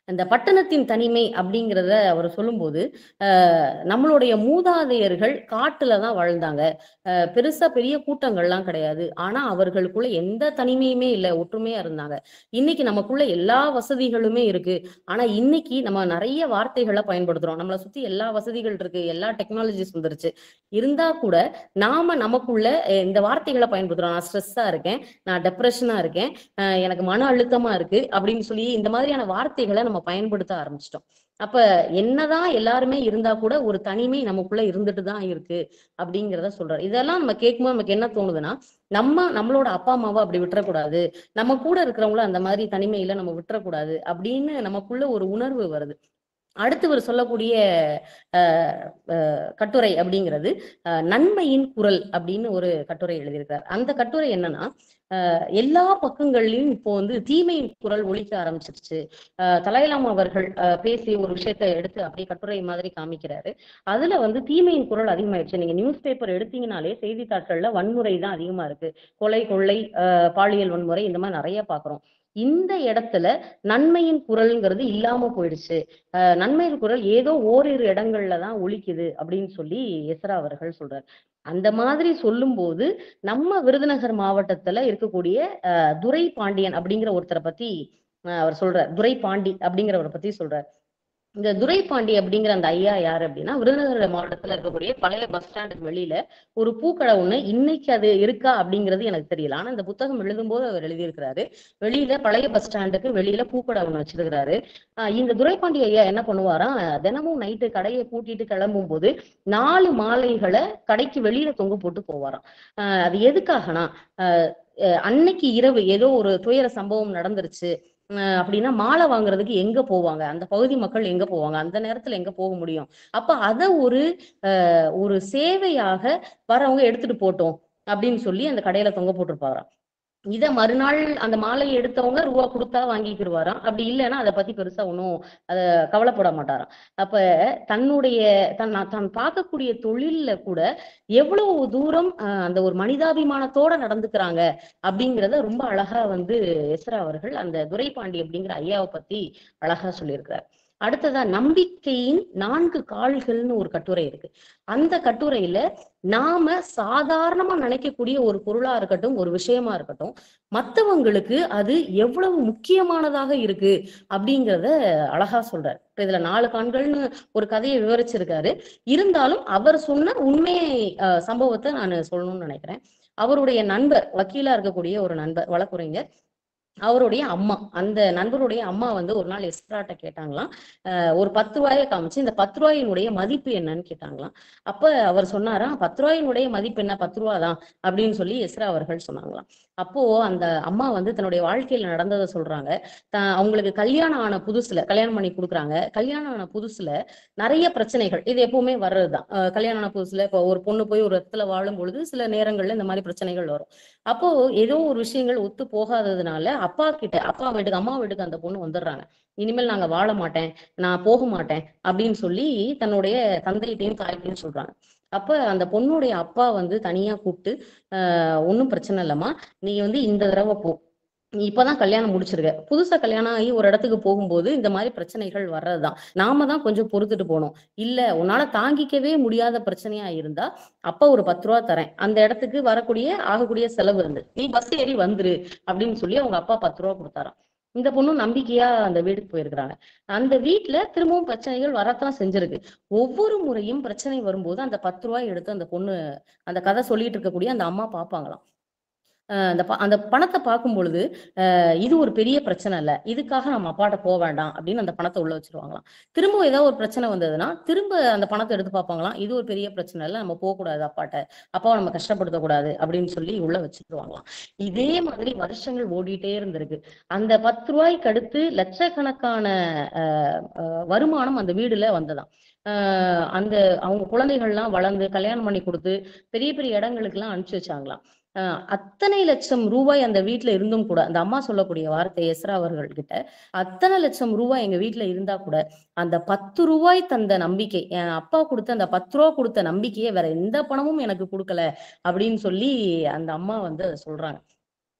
அந்த பட்டணத்தின் தனிமை அப்படிங்கிறத அவர் சொல்லும்போது அஹ், நம்மளுடைய மூதாதையர்கள் காட்டுல தான் வாழ்ந்தாங்க அஹ், பெருசா பெரிய கூட்டங்கள்லாம் கிடையாது ஆனா அவர்களுக்குள்ள எந்த தனிமையுமே இல்லை ஒற்றுமையா இருந்தாங்க இன்னைக்கு நமக்குள்ள எல்லா வசதிகளுமே இருக்கு ஆனா இன்னைக்கு நம்ம நிறைய வார்த்தைகளை பயன்படுத்துறோம் நம்மளை சுத்தி எல்லா வசதிகள் இருக்கு எல்லா டெக்னாலஜிஸ் வந்துருச்சு இருந்தா கூட நாம நமக்குள்ள அஹ், இந்த வார்த்தைகளை பயன்படுத்துறோம் நான் ஸ்ட்ரெஸ்ஸா இருக்கேன் நான் டெப்ரெஷனா இருக்கேன் அஹ், எனக்கு மன அழுத்தமா இருக்கு அப்படின்னு சொல்லி இந்த மாதிரியான வார்த்தைகளை நம்ம பயன்படுத்த ஆரம்பிச்சிட்டோம் அப்ப என்னதான் எல்லாருமே இருந்தா கூட ஒரு தனிமை நமக்குள்ள இருந்துட்டு தான் இருக்கு அப்படிங்கிறத சொல்றாரு இதெல்லாம் நம்ம கேட்கும்போது நமக்கு என்ன தோணுதுன்னா நம்ம நம்மளோட அப்பா அம்மாவை அப்படி விட்டுறக்கூடாது நம்ம கூட இருக்கிறவங்கள அந்த மாதிரி தனிமையில நம்ம விட்டுறக்கூடாது அப்படின்னு நமக்குள்ள ஒரு உணர்வு வருது அடுத்து இவர் சொல்லக்கூடிய அஹ், அஹ், கட்டுரை அப்படிங்கிறது அஹ், நன்மையின் குரல் அப்படின்னு ஒரு கட்டுரை எழுதியிருக்கிறார் அந்த கட்டுரை என்னன்னா அஹ், எல்லா பக்கங்கள்லயும் இப்போ வந்து தீமையின் குரல் ஒலிக்க ஆரம்பிச்சிருச்சு அஹ், தலாய்லாமா அவர்கள் அஹ், பேசி ஒரு விஷயத்தை எடுத்து அப்படியே கட்டுரை மாதிரி காமிக்கிறாரு அதுல வந்து தீமையின் குரல் அதிகமாயிடுச்சு நீங்க நியூஸ் பேப்பர் எடுத்தீங்கனாலே செய்தித்தாட்கள்ல வன்முறை தான் அதிகமா இருக்கு கொலை கொள்ளை அஹ், பாலியல் வன்முறை இந்த மாதிரி நிறைய பாக்குறோம் இந்த இடத்துல நன்மையின் குரல்ங்கிறது இல்லாம போயிடுச்சு அஹ், நன்மையின் குரல் ஏதோ ஓரிரு இடங்கள்ல தான் ஒலிக்குது அப்படின்னு சொல்லி எஸ்ரா அவர்கள் சொல்றாரு அந்த மாதிரி சொல்லும்போது நம்ம விருதுநகர் மாவட்டத்துல இருக்கக்கூடிய அஹ், துரை பாண்டியன் அப்படிங்கிற ஒருத்தரை பத்தி அஹ், அவர் சொல்றார் துரை பாண்டி அப்படிங்கிறவரை பத்தி சொல்றார் இந்த துரைபாண்டி அப்படிங்கிற அந்த ஐயா யாரு அப்படின்னா விருதுநகர் மாவட்டத்துல இருக்கக்கூடிய பழைய பஸ் ஸ்டாண்டுக்கு வெளியில ஒரு பூக்கடை ஒண்ணு இன்னைக்கு அது இருக்கா அப்படிங்கிறது எனக்கு தெரியல ஆனா இந்த புத்தகம் எழுதும்போது அவர் எழுதியிருக்கிறாரு வெளியில பழைய பஸ் ஸ்டாண்டுக்கு வெளியில பூக்கடை ஒண்ணு வச்சிருக்கிறாரு ஆஹ் இந்த துரைபாண்டி ஐயா என்ன பண்ணுவாராம் தினமும் நைட்டு கடையை பூட்டிட்டு கிளம்பும் போது நாலு மாலைகளை கடைக்கு வெளியில தொங்க போட்டு போவாராம் ஆஹ் அது எதுக்காகனா ஆஹ் அஹ் அன்னைக்கு இரவு ஏதோ ஒரு துயர சம்பவம் நடந்துருச்சு அஹ் அப்படின்னா மாலை வாங்குறதுக்கு எங்க போவாங்க அந்த பகுதி மக்கள் எங்க போவாங்க அந்த நேரத்துல எங்க போக முடியும் அப்ப அத ஒரு அஹ் ஒரு சேவையாக வரவங்க எடுத்துட்டு போட்டோம் அப்படின்னு சொல்லி அந்த கடையில தொங்க போட்டிருப்பாராம் இத மறுநாள் அந்த மாலையை எடுத்தவங்க ரூபா கொடுத்தா வாங்கிக்கிடுவாராம் அப்படி இல்லைன்னா அதை பத்தி பெருசா ஒன்றும் அத கவலைப்பட மாட்டாராம் அப்ப தன்னுடைய தன் தான் பார்க்கக்கூடிய தொழில்ல கூட எவ்வளவு தூரம் அஹ், அந்த ஒரு மனிதாபிமானத்தோட நடந்துக்கிறாங்க அப்படிங்கிறத ரொம்ப அழகா வந்து எஸ்ரா அவர்கள் அந்த துரைபாண்டி அப்படிங்கிற ஐயாவை பத்தி அழகா சொல்லியிருக்கிறார் அடுத்ததா நம்பிக்கையின் நான்கு கால்கள்னு ஒரு கட்டுரை இருக்கு அந்த கட்டுரையில நாம சாதாரணமா நினைக்கக்கூடிய ஒரு பொருளா இருக்கட்டும் ஒரு விஷயமா இருக்கட்டும் மத்தவங்களுக்கு அது எவ்வளவு முக்கியமானதாக இருக்கு அப்படிங்கிறத அழகா சொல்றாரு இப்ப இதுல நாலு காண்கள்னு ஒரு கதையை விவரிச்சிருக்காரு இருந்தாலும் அவர் சொன்ன உண்மை அஹ், சம்பவத்தை நான் சொல்லணும்னு நினைக்கிறேன் அவருடைய நண்பர் வக்கீலா இருக்கக்கூடிய ஒரு நண்பர் வழக்குரைஞர் அவருடைய அம்மா அந்த நண்பருடைய அம்மா வந்து ஒரு நாள் எஸ்ராட்ட கேட்டாங்களாம் அஹ் ஒரு பத்து ரூபாயை காமிச்சு இந்த பத்து ரூபாயினுடைய மதிப்பு என்னன்னு கேட்டாங்களாம் அப்ப அவர் சொன்னாராம் பத்து ரூபாயினுடைய மதிப்பு என்ன பத்து ரூபா தான் அப்படின்னு சொல்லி எஸ்ரா அவர்கள் சொன்னாங்களாம் அப்போ அந்த அம்மா வந்து தன்னுடைய வாழ்க்கையில நடந்ததை சொல்றாங்க த அவங்களுக்கு கல்யாணம் ஆன புதுசுல கல்யாணம் பண்ணி கொடுக்குறாங்க கல்யாணம் ஆன புதுசுல நிறைய பிரச்சனைகள் இது எப்பவுமே வர்றதுதான் அஹ் கல்யாணம் ஆன புதுசுல இப்போ ஒரு பொண்ணு போய் ஒரு இடத்துல வாழும் பொழுது சில நேரங்கள்ல இந்த மாதிரி பிரச்சனைகள் வரும் அப்போ ஏதோ ஒரு விஷயங்கள் ஒத்து போகாததுனால அப்பா கிட்ட அப்பா வீட்டுக்கு அம்மா வீட்டுக்கு அந்த பொண்ணு வந்துடுறாங்க இனிமேல் நாங்க வாழ மாட்டேன் நான் போக மாட்டேன் அப்படின்னு சொல்லி தன்னுடைய தந்தையிட்டையும் தாய்கிட்டையும் சொல்றாங்க அப்ப அந்த பொண்ணுடைய அப்பா வந்து தனியா கூப்பிட்டு ஆஹ் ஒன்றும் பிரச்சனை இல்லம்மா நீ வந்து இந்த தடவை போ நீ இப்பதான் கல்யாணம் முடிச்சிருக்க புதுசா கல்யாணம் ஆகி ஒரு இடத்துக்கு போகும்போது இந்த மாதிரி பிரச்சனைகள் வர்றதுதான் நாம தான் கொஞ்சம் பொறுத்துட்டு போகணும் இல்ல உன்னால தாங்கிக்கவே முடியாத பிரச்சனையா இருந்தா அப்ப ஒரு பத்து ரூபா தரேன் அந்த இடத்துக்கு வரக்கூடிய ஆகக்கூடிய செலவு இருந்து நீ பஸ் ஏறி வந்துரு அப்படின்னு சொல்லி அவங்க அப்பா பத்து ரூபா கொடுத்தாராம் இந்த பொண்ணும் நம்பிக்கையா அந்த வீட்டுக்கு போயிருக்கிறாங்க அந்த வீட்டுல திரும்பவும் பிரச்சனைகள் வரத்தான் செஞ்சிருக்கு ஒவ்வொரு முறையும் பிரச்சனை வரும்போது அந்த பத்து ரூபாய் எடுத்து அந்த பொண்ணு அந்த கதை சொல்லிட்டு இருக்கக்கூடிய அந்த அம்மா பார்ப்பாங்களாம் அஹ் அந்த ப- அந்த பணத்தை பார்க்கும் பொழுது அஹ் இது ஒரு பெரிய பிரச்சனை இல்ல இதுக்காக நம்ம அப்பாட்ட போக வேண்டாம் அப்படின்னு அந்த பணத்தை உள்ள வச்சிருவாங்களாம் திரும்ப ஏதாவது ஒரு பிரச்சனை வந்ததுன்னா திரும்ப அந்த பணத்தை எடுத்து பார்ப்பாங்களாம் இது ஒரு பெரிய பிரச்சனை இல்ல நம்ம போக கூடாது அப்பாட்ட அப்பாவை நம்ம கஷ்டப்படுத்த கூடாது அப்படின்னு சொல்லி உள்ள வச்சிருவாங்களாம் இதே மாதிரி வருஷங்கள் ஓடிட்டே இருந்திருக்கு அந்த பத்து ரூபாய்க்கு அடுத்து லட்சக்கணக்கான அஹ், அஹ், வருமானம் அந்த வீடுல வந்ததாம் அஹ், அந்த அவங்க குழந்தைகள்லாம் வளர்ந்து கல்யாணம் பண்ணி கொடுத்து பெரிய பெரிய இடங்களுக்கு எல்லாம் அனுப்பிச்சு வச்சாங்களாம் அஹ், அத்தனை லட்சம் ரூபாய் அந்த வீட்டுல இருந்தும் கூட அந்த அம்மா சொல்லக்கூடிய வார்த்தை எஸ்ரா அவர்கள் கிட்ட அத்தனை லட்சம் ரூபாய் எங்க வீட்டுல இருந்தா கூட அந்த பத்து ரூபாய் தந்த நம்பிக்கை என் அப்பா கொடுத்த அந்த பத்து ரூபா கொடுத்த நம்பிக்கையை வேற எந்த பணமும் எனக்கு கொடுக்கல அப்படின்னு சொல்லி அந்த அம்மா வந்து அதை சொல்றாங்க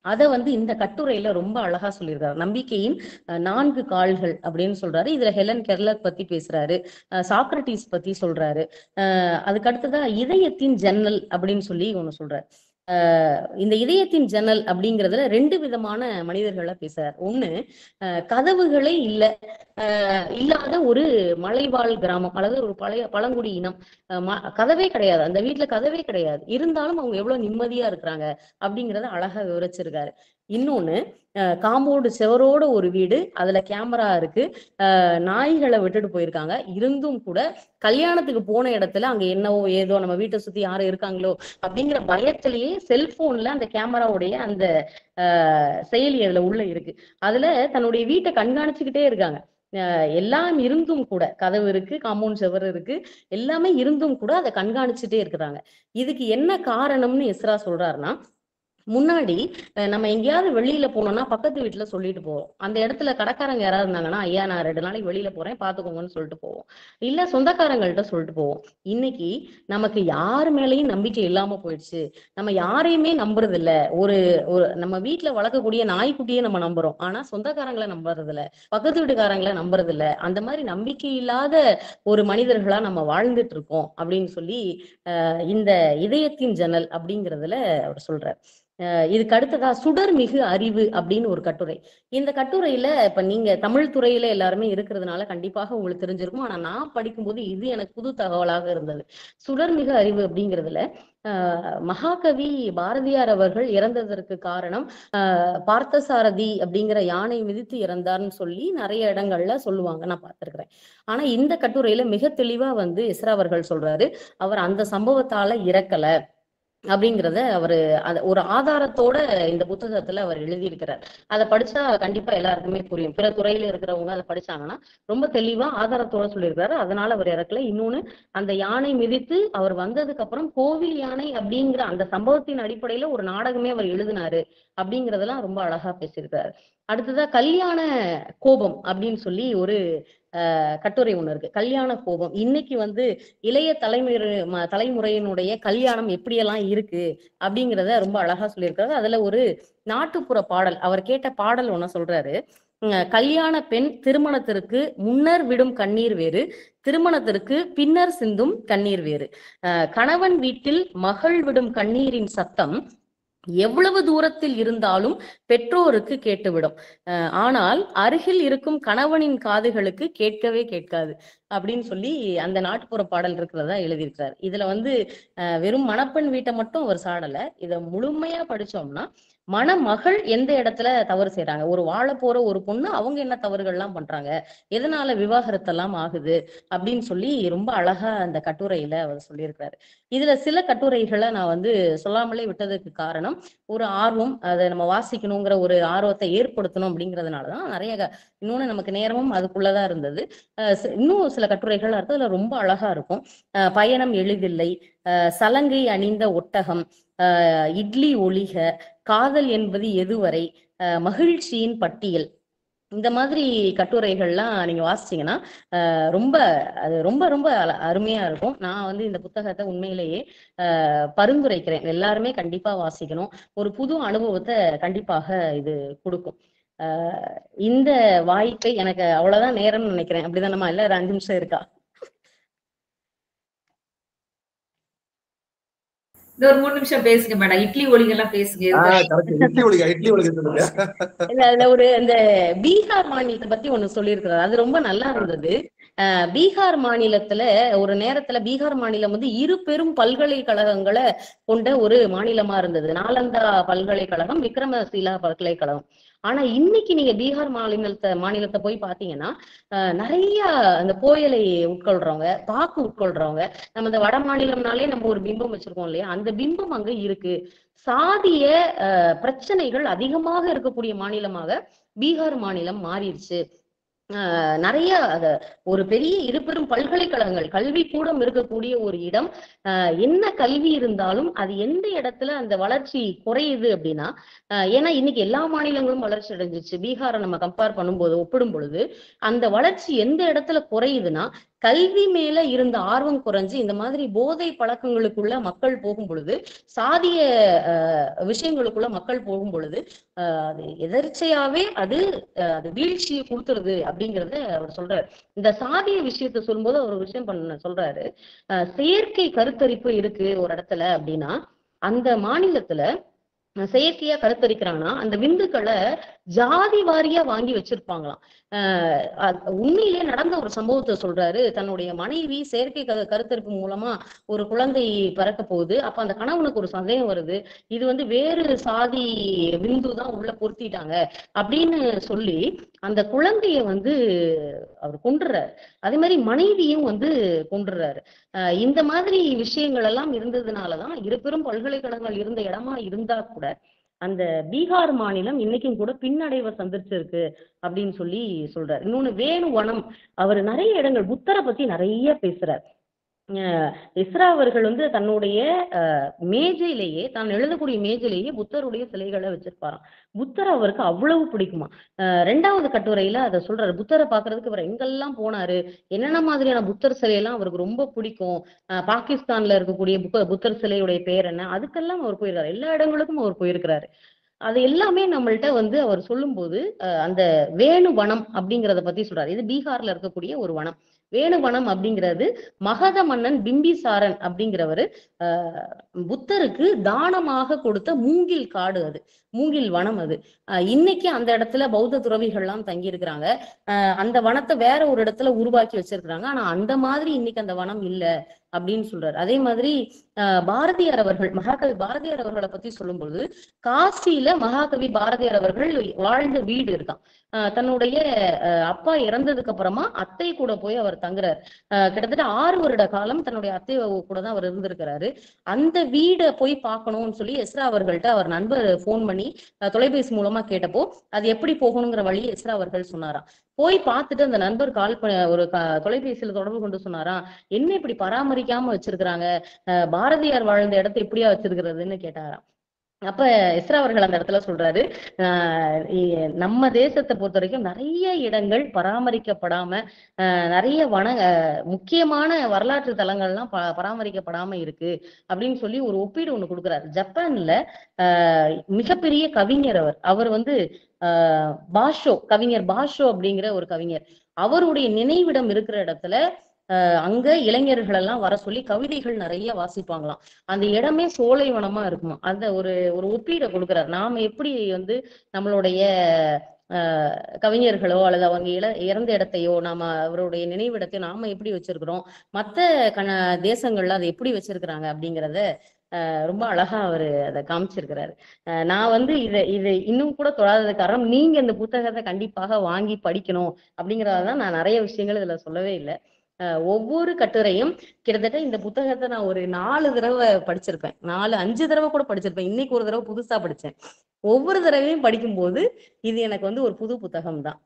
அதை வந்து இந்த கட்டுரையில ரொம்ப அழகா சொல்லியிருக்காரு நம்பிக்கையின் அஹ், நான்கு கால்கள் அப்படின்னு சொல்றாரு இதுல ஹெலன் கெர்லர் பத்தி பேசுறாரு அஹ், சாக்ரட்டிஸ் பத்தி சொல்றாரு அஹ், அதுக்கு அடுத்ததா இதயத்தின் ஜன்னல் அப்படின்னு சொல்லி ஒண்ணு சொல்றாரு அஹ், இந்த இதயத்தின் ஜன்னல் அப்படிங்கிறதுல ரெண்டு விதமான மனிதர்களை பேசுறார் ஒண்ணு அஹ், கதவுகளே இல்ல அஹ், இல்லாத ஒரு மலைவாழ் கிராமம் அல்லது ஒரு பழைய பழங்குடி இனம் அஹ், ம- கதவே கிடையாது அந்த வீட்டுல கதவே கிடையாது இருந்தாலும் அவங்க எவ்வளவு நிம்மதியா இருக்கிறாங்க அப்படிங்கறத அழகா விவரிச்சிருக்காரு இன்னொன்னு காம்பவுண்டு செவரோட ஒரு வீடு அதுல கேமரா இருக்கு அஹ், நாய்களை விட்டுட்டு போயிருக்காங்க இருந்தும் கூட கல்யாணத்துக்கு போன இடத்துல அங்க என்னவோ ஏதோ நம்ம வீட்டை சுத்தி யாரும் இருக்காங்களோ அப்படிங்கிற பயத்திலேயே செல்போன்ல அந்த கேமராவுடைய அந்த அஹ், செயலி அதுல உள்ள இருக்கு அதுல தன்னுடைய வீட்டை கண்காணிச்சுக்கிட்டே இருக்காங்க அஹ், எல்லாம் இருந்தும் கூட கதவு இருக்கு காம்பவுண்ட் செவர் இருக்கு எல்லாமே இருந்தும் கூட அதை கண்காணிச்சுட்டே இருக்கிறாங்க இதுக்கு என்ன காரணம்னு எஸ்ரா சொல்றாருன்னா முன்னாடி அஹ், நம்ம எங்கேயாவது வெளியில போனோம்னா பக்கத்து வீட்டுல சொல்லிட்டு போவோம் அந்த இடத்துல கடைக்காரங்க யாராவது இருந்தாங்கன்னா ஐயா நான் ரெண்டு நாளைக்கு வெளியில போறேன் பாத்துக்கோங்கன்னு சொல்லிட்டு போவோம் இல்ல சொந்தக்காரங்கள்ட்ட சொல்லிட்டு போவோம் இன்னைக்கு நமக்கு யார் மேலயும் நம்பிக்கை இல்லாம போயிடுச்சு நம்ம யாரையுமே நம்புறது இல்ல ஒரு ஒரு நம்ம வீட்டுல வளர்க்கக்கூடிய நாய்க்குட்டியே நம்ம நம்புறோம் ஆனா சொந்தக்காரங்களை நம்புறது இல்ல பக்கத்து வீட்டுக்காரங்களை நம்புறது இல்ல அந்த மாதிரி நம்பிக்கை இல்லாத ஒரு மனிதர்களா நம்ம வாழ்ந்துட்டு இருக்கோம் அப்படின்னு சொல்லி அஹ், இந்த இதயத்தின் ஜன்னல் அப்படிங்கிறதுல அவர் சொல்றார் அஹ் இதுக்கு அடுத்ததா சுடர் மிகு அறிவு அப்படின்னு ஒரு கட்டுரை இந்த கட்டுரையில இப்ப நீங்க தமிழ் துறையில எல்லாருமே இருக்கிறதுனால கண்டிப்பாக உங்களுக்கு தெரிஞ்சிருக்கும் ஆனா நான் படிக்கும்போது இது எனக்கு புது தகவலாக இருந்தது சுடர் மிகு அறிவு அப்படிங்கிறதுல ஆஹ் மகாகவி பாரதியார் அவர்கள் இறந்ததற்கு காரணம் ஆஹ் பார்த்தசாரதி அப்படிங்கிற யானை மிதித்து இறந்தார்னு சொல்லி நிறைய இடங்கள்ல சொல்லுவாங்க நான் பார்த்திருக்கிறேன் ஆனா இந்த கட்டுரையில மிக தெளிவா வந்து இஸ்ரா அவர்கள் சொல்றாரு அவர் அந்த சம்பவத்தால இறக்கல அப்படிங்கிறத அவரு அத ஒரு ஆதாரத்தோட இந்த புத்தகத்துல அவர் எழுதியிருக்கிறார் அதை படிச்சா கண்டிப்பா எல்லாருக்குமே புரியும் பிற துறையில இருக்கிறவங்க அதை படிச்சாங்கன்னா ரொம்ப தெளிவா ஆதாரத்தோட சொல்லியிருக்காரு அதனால அவர் இறக்கல இன்னொன்னு அந்த யானை மிதித்து அவர் வந்ததுக்கு அப்புறம் கோவில் யானை அப்படிங்கிற அந்த சம்பவத்தின் அடிப்படையில ஒரு நாடகமே அவர் எழுதினாரு அப்படிங்கறதெல்லாம் ரொம்ப அழகா பேசியிருக்காரு அடுத்ததா கல்யாண கோபம் அப்படின்னு சொல்லி ஒரு அஹ், கட்டுரை ஒண்ணு இருக்கு கல்யாண கோபம் இன்னைக்கு வந்து இளைய தலைமுறை ம- தலைமுறையினுடைய கல்யாணம் எப்படியெல்லாம் இருக்கு அப்படிங்கிறத ரொம்ப அழகா சொல்லியிருக்காரு அதுல ஒரு நாட்டுப்புற பாடல் அவர் கேட்ட பாடல் ஒண்ணு சொல்றாரு உம், கல்யாண பெண் திருமணத்திற்கு முன்னர் விடும் கண்ணீர் வேறு திருமணத்திற்கு பின்னர் சிந்தும் கண்ணீர் வேறு அஹ், கணவன் வீட்டில் மகள் விடும் கண்ணீரின் சத்தம் எவ்வளவு தூரத்தில் இருந்தாலும் பெற்றோருக்கு கேட்டுவிடும் அஹ், ஆனால் அருகில் இருக்கும் கணவனின் காதுகளுக்கு கேட்கவே கேட்காது அப்படின்னு சொல்லி அந்த நாட்டுப்புற பாடல் இருக்கிறதா எழுதியிருக்கிறார் இதுல வந்து அஹ், வெறும் மணப்பெண் வீட்டை மட்டும் அவர் சாடல இத முழுமையா படிச்சோம்னா மணமகள் எந்த இடத்துல தவறு செய்றாங்க ஒரு வாழ போற ஒரு பொண்ணு அவங்க என்ன தவறுகள்லாம் பண்றாங்க எதனால விவாகரத்தெல்லாம் ஆகுது அப்படின்னு சொல்லி ரொம்ப அழகா அந்த கட்டுரையில அவர் சொல்லியிருக்கிறாரு இதுல சில கட்டுரைகளை நான் வந்து சொல்லாமலே விட்டதுக்கு காரணம் ஒரு ஆர்வம் அதை நம்ம வாசிக்கணுங்கிற ஒரு ஆர்வத்தை ஏற்படுத்தணும் அப்படிங்கிறதுனாலதான் நிறைய க- இன்னொன்னு நமக்கு நேரமும் அதுக்குள்ளதான் இருந்தது அஹ் சி- இன்னும் சில கட்டுரைகள் இருக்கு அதுல ரொம்ப அழகா இருக்கும் அஹ் பயணம் எளிதில்லை அஹ் சலங்கை அணிந்த ஒட்டகம் அஹ் இட்லி ஒளிக காதல் என்பது எதுவரை அஹ் மகிழ்ச்சியின் பட்டியல் இந்த மாதிரி கட்டுரைகள்லாம் நீங்க வாசிச்சீங்கன்னா அஹ் ரொம்ப அது ரொம்ப ரொம்ப அல- அருமையா இருக்கும் நான் வந்து இந்த புத்தகத்தை உண்மையிலேயே அஹ் பரிந்துரைக்கிறேன் எல்லாருமே கண்டிப்பா வாசிக்கணும் ஒரு புது அனுபவத்தை கண்டிப்பாக இது கொடுக்கும் அஹ் இந்த வாய்ப்பை எனக்கு அவ்வளவுதான் நேரம்னு நினைக்கிறேன் அப்படிதான் நம்ம இல்ல ஒரு அஞ்சு நிமிஷம் இருக்கா இந்த ஒரு மூணு நிமிஷம் பேசுங்க மேடம் இட்லி ஒலிகள்லாம் பேசுங்க ஆஹ் correct. இட்லி ஒலிகா இட்லி ஒலிகா சொல்லுங்க இல்ல அதுல ஒரு அந்த பீகார் மாநிலத்தை பத்தி ஒண்ணு சொல்லியிருக்கிறார் அது ரொம்ப நல்லா இருந்தது அஹ் பீகார் மாநிலத்துல ஒரு நேரத்துல பீகார் மாநிலம் வந்து இரு பெரும் பல்கலைக்கழகங்களை கொண்ட ஒரு மாநிலமா இருந்தது நாலந்தா பல்கலைக்கழகம் விக்ரமசீலா பல்கலைக்கழகம் ஆனா இன்னைக்கு நீங்க பீகார் மாநிலத்தை மாநிலத்தை போய் பாத்தீங்கன்னா அஹ் நிறைய அந்த கோயலை உட்கொள்றவங்க பாக்கு உட்கொள்றவங்க நம்ம இந்த வட மாநிலம்னாலே நம்ம ஒரு பிம்பம் வச்சிருக்கோம் இல்லையா அந்த பிம்பம் அங்க இருக்கு சாதிய அஹ், பிரச்சனைகள் அதிகமாக இருக்கக்கூடிய மாநிலமாக பீகார் மாநிலம் மாறிடுச்சு அஹ், நிறைய அத ஒரு பெரிய இருபெரும் பல்கலைக்கழகங்கள் கல்வி கூடம் இருக்கக்கூடிய ஒரு இடம் அஹ், என்ன கல்வி இருந்தாலும் அது எந்த இடத்துல அந்த வளர்ச்சி குறையுது அப்படின்னா அஹ், ஏன்னா இன்னைக்கு எல்லா மாநிலங்களும் வளர்ச்சி அடைஞ்சிச்சு பீகாரை நம்ம கம்பேர் பண்ணும்போது ஒப்பிடும் பொழுது அந்த வளர்ச்சி எந்த இடத்துல குறையுதுன்னா கல்வி மேல இருந்த ஆர்வம் குறைஞ்சு இந்த மாதிரி போதை பழக்கங்களுக்குள்ள மக்கள் போகும் பொழுது சாதிய அஹ், விஷயங்களுக்குள்ள மக்கள் போகும் பொழுது அஹ், அது எதர்ச்சையாவே அது அஹ், அது வீழ்ச்சியை கொடுத்துருது அப்படிங்கறத அவர் சொல்றாரு இந்த சாதிய விஷயத்த சொல்லும்போது அவர் ஒரு விஷயம் பண்ண சொல்றாரு அஹ், செயற்கை கருத்தரிப்பு இருக்கு ஒரு இடத்துல அப்படின்னா அந்த மாநிலத்துல அஹ், செயற்கையா கருத்தரிக்கிறாங்கன்னா அந்த விந்துக்களை ஜாதி வாரியா வாங்கி வச்சிருப்பாங்களாம் ஆஹ் அது உண்மையிலே நடந்த ஒரு சம்பவத்தை சொல்றாரு தன்னுடைய மனைவி செயற்கை க கருத்தரிப்பு மூலமா ஒரு குழந்தை பிறக்க போகுது அப்ப அந்த கணவனுக்கு ஒரு சந்தேகம் வருது இது வந்து வேறு சாதி விந்து தான் உள்ள பொருத்திட்டாங்க அப்படின்னு சொல்லி அந்த குழந்தைய வந்து அவர் கொன்றுறாரு அதே மாதிரி மனைவியும் வந்து கொன்றுறாரு ஆஹ் இந்த மாதிரி விஷயங்கள் எல்லாம் இருந்ததுனாலதான் இரு பெரும் பல்கலைக்கழகங்கள் இருந்த இடமா இருந்தா கூட அந்த பீகார் மாநிலம் இன்னைக்கும் கூட பின்னடைவை சந்திச்சிருக்கு அப்படின்னு சொல்லி சொல்றாரு இன்னொன்னு வேணு வனம் அவர் நிறைய இடங்கள் புத்தரை பத்தி நிறைய பேசுறார் அஹ் இஸ்ரா அவர்கள் வந்து தன்னுடைய அஹ், மேஜையிலேயே தான் எழுதக்கூடிய மேஜையிலேயே புத்தருடைய சிலைகளை வச்சிருப்பாராம் புத்தர் அவருக்கு அவ்வளவு பிடிக்குமா அஹ், ரெண்டாவது கட்டுரையில அதை சொல்றாரு புத்தரை பாக்குறதுக்கு அவர் எங்கெல்லாம் போனாரு என்னென்ன மாதிரியான புத்தர் சிலையெல்லாம் அவருக்கு ரொம்ப பிடிக்கும் அஹ், பாகிஸ்தான்ல இருக்கக்கூடிய புக்க புத்தர் சிலையுடைய பேர் என்ன அதுக்கெல்லாம் அவர் போயிருக்காரு எல்லா இடங்களுக்கும் அவர் போயிருக்கிறாரு அது எல்லாமே நம்மள்ட்ட வந்து அவர் சொல்லும்போது அஹ், அந்த வேணு வனம் அப்படிங்கறத பத்தி சொல்றாரு இது பீகார்ல இருக்கக்கூடிய ஒரு வனம் வேணு வனம் அப்படிங்கிறது மகத மன்னன் பிம்பிசாரன் அப்படிங்கிறவரு அஹ், புத்தருக்கு தானமாக கொடுத்த மூங்கில் காடு அது மூங்கில் வனம் அது அஹ், இன்னைக்கு அந்த இடத்துல பௌத்த துறவிகள்லாம் தங்கி இருக்கிறாங்க அந்த வனத்தை வேற ஒரு இடத்துல உருவாக்கி வச்சிருக்கிறாங்க ஆனா அந்த மாதிரி இன்னைக்கு அந்த வனம் இல்ல அப்படின்னு சொல்றாரு அதே மாதிரி அஹ், பாரதியார் அவர்கள் மகாகவி பாரதியார் அவர்களை பத்தி சொல்லும்போது காசியில மகாகவி பாரதியார் அவர்கள் வாழ்ந்த வீடு இருக்கான் அஹ், தன்னுடைய அஹ், அப்பா இறந்ததுக்கு அப்புறமா அத்தை கூட போய் அவர் தங்குறாரு அஹ், கிட்டத்தட்ட ஆறு வருட காலம் தன்னுடைய அத்தை கூட தான் அவர் இருந்திருக்கிறாரு அந்த வீடை போய் பார்க்கணும்னு சொல்லி எஸ்ரா அவர்கள்ட்ட அவர் நண்பர் ஃபோன் பண்ணி அஹ், தொலைபேசி மூலமா கேட்டப்போ அது எப்படி போகணுங்கிற வழியை எஸ்ரா அவர்கள் சொன்னாராம் போய் பார்த்துட்டு அந்த நண்பர் கால் பண்ண ஒரு க- தொலைபேசியில தொடர்பு கொண்டு சொன்னாராம் என்ன இப்படி பராமரிக்காம வச்சிருக்கிறாங்க அஹ், பாரதியார் வாழ்ந்த இடத்தை இப்படியா வச்சிருக்கிறதுன்னு கேட்டாராம் அப்ப இஸ்ரா அவர்கள் அந்த இடத்துல சொல்றாரு ஆஹ் இ- நம்ம தேசத்தை பொறுத்த வரைக்கும் நிறைய இடங்கள் பராமரிக்கப்படாம ஆஹ் நிறைய வன ஆஹ் முக்கியமான வரலாற்று தலங்கள்லாம் ப- பராமரிக்கப்படாம இருக்கு அப்படின்னு சொல்லி ஒரு ஒப்பீடு ஒண்ணு கொடுக்குறாரு ஜப்பான்ல ஆஹ் மிகப்பெரிய கவிஞர் அவர் அவர் வந்து ஆஹ் பாஷோ கவிஞர் பாஷோ அப்படிங்கிற ஒரு கவிஞர் அவருடைய நினைவிடம் இருக்கிற இடத்துல ஆஹ் அங்க இளைஞர்கள் எல்லாம் வர சொல்லி கவிதைகள் நிறைய வாசிப்பாங்களாம் அந்த இடமே சோலைவனமா இருக்குமா அந்த ஒரு ஒரு ஒப்பீடை கொடுக்குறாரு நாம எப்படி வந்து நம்மளுடைய ஆஹ் கவிஞர்களோ அல்லது அவங்க இல இறந்த இடத்தையோ நாம அவருடைய நினைவிடத்தை நாம எப்படி வச்சிருக்கிறோம் மத்த கண தேசங்கள்ல அதை எப்படி வச்சிருக்கிறாங்க அப்படிங்கிறத ஆஹ் ரொம்ப அழகா அவரு அதை காமிச்சிருக்கிறாரு ஆஹ் நான் வந்து இதை இதை இன்னும் கூட தொடாதது காரணம் நீங்க இந்த புத்தகத்தை கண்டிப்பாக வாங்கி படிக்கணும் அப்படிங்கறதான் நான் நிறைய விஷயங்கள் இதுல சொல்லவே இல்லை ஆஹ் ஒவ்வொரு கட்டுரையும் கிட்டத்தட்ட இந்த புத்தகத்தை நான் ஒரு நாலு தடவை படிச்சிருப்பேன் நாலு அஞ்சு தடவை கூட படிச்சிருப்பேன் இன்னைக்கு ஒரு தடவை புதுசா படிச்சேன் ஒவ்வொரு தடவையும் படிக்கும்போது இது எனக்கு வந்து ஒரு புது புத்தகம் தான்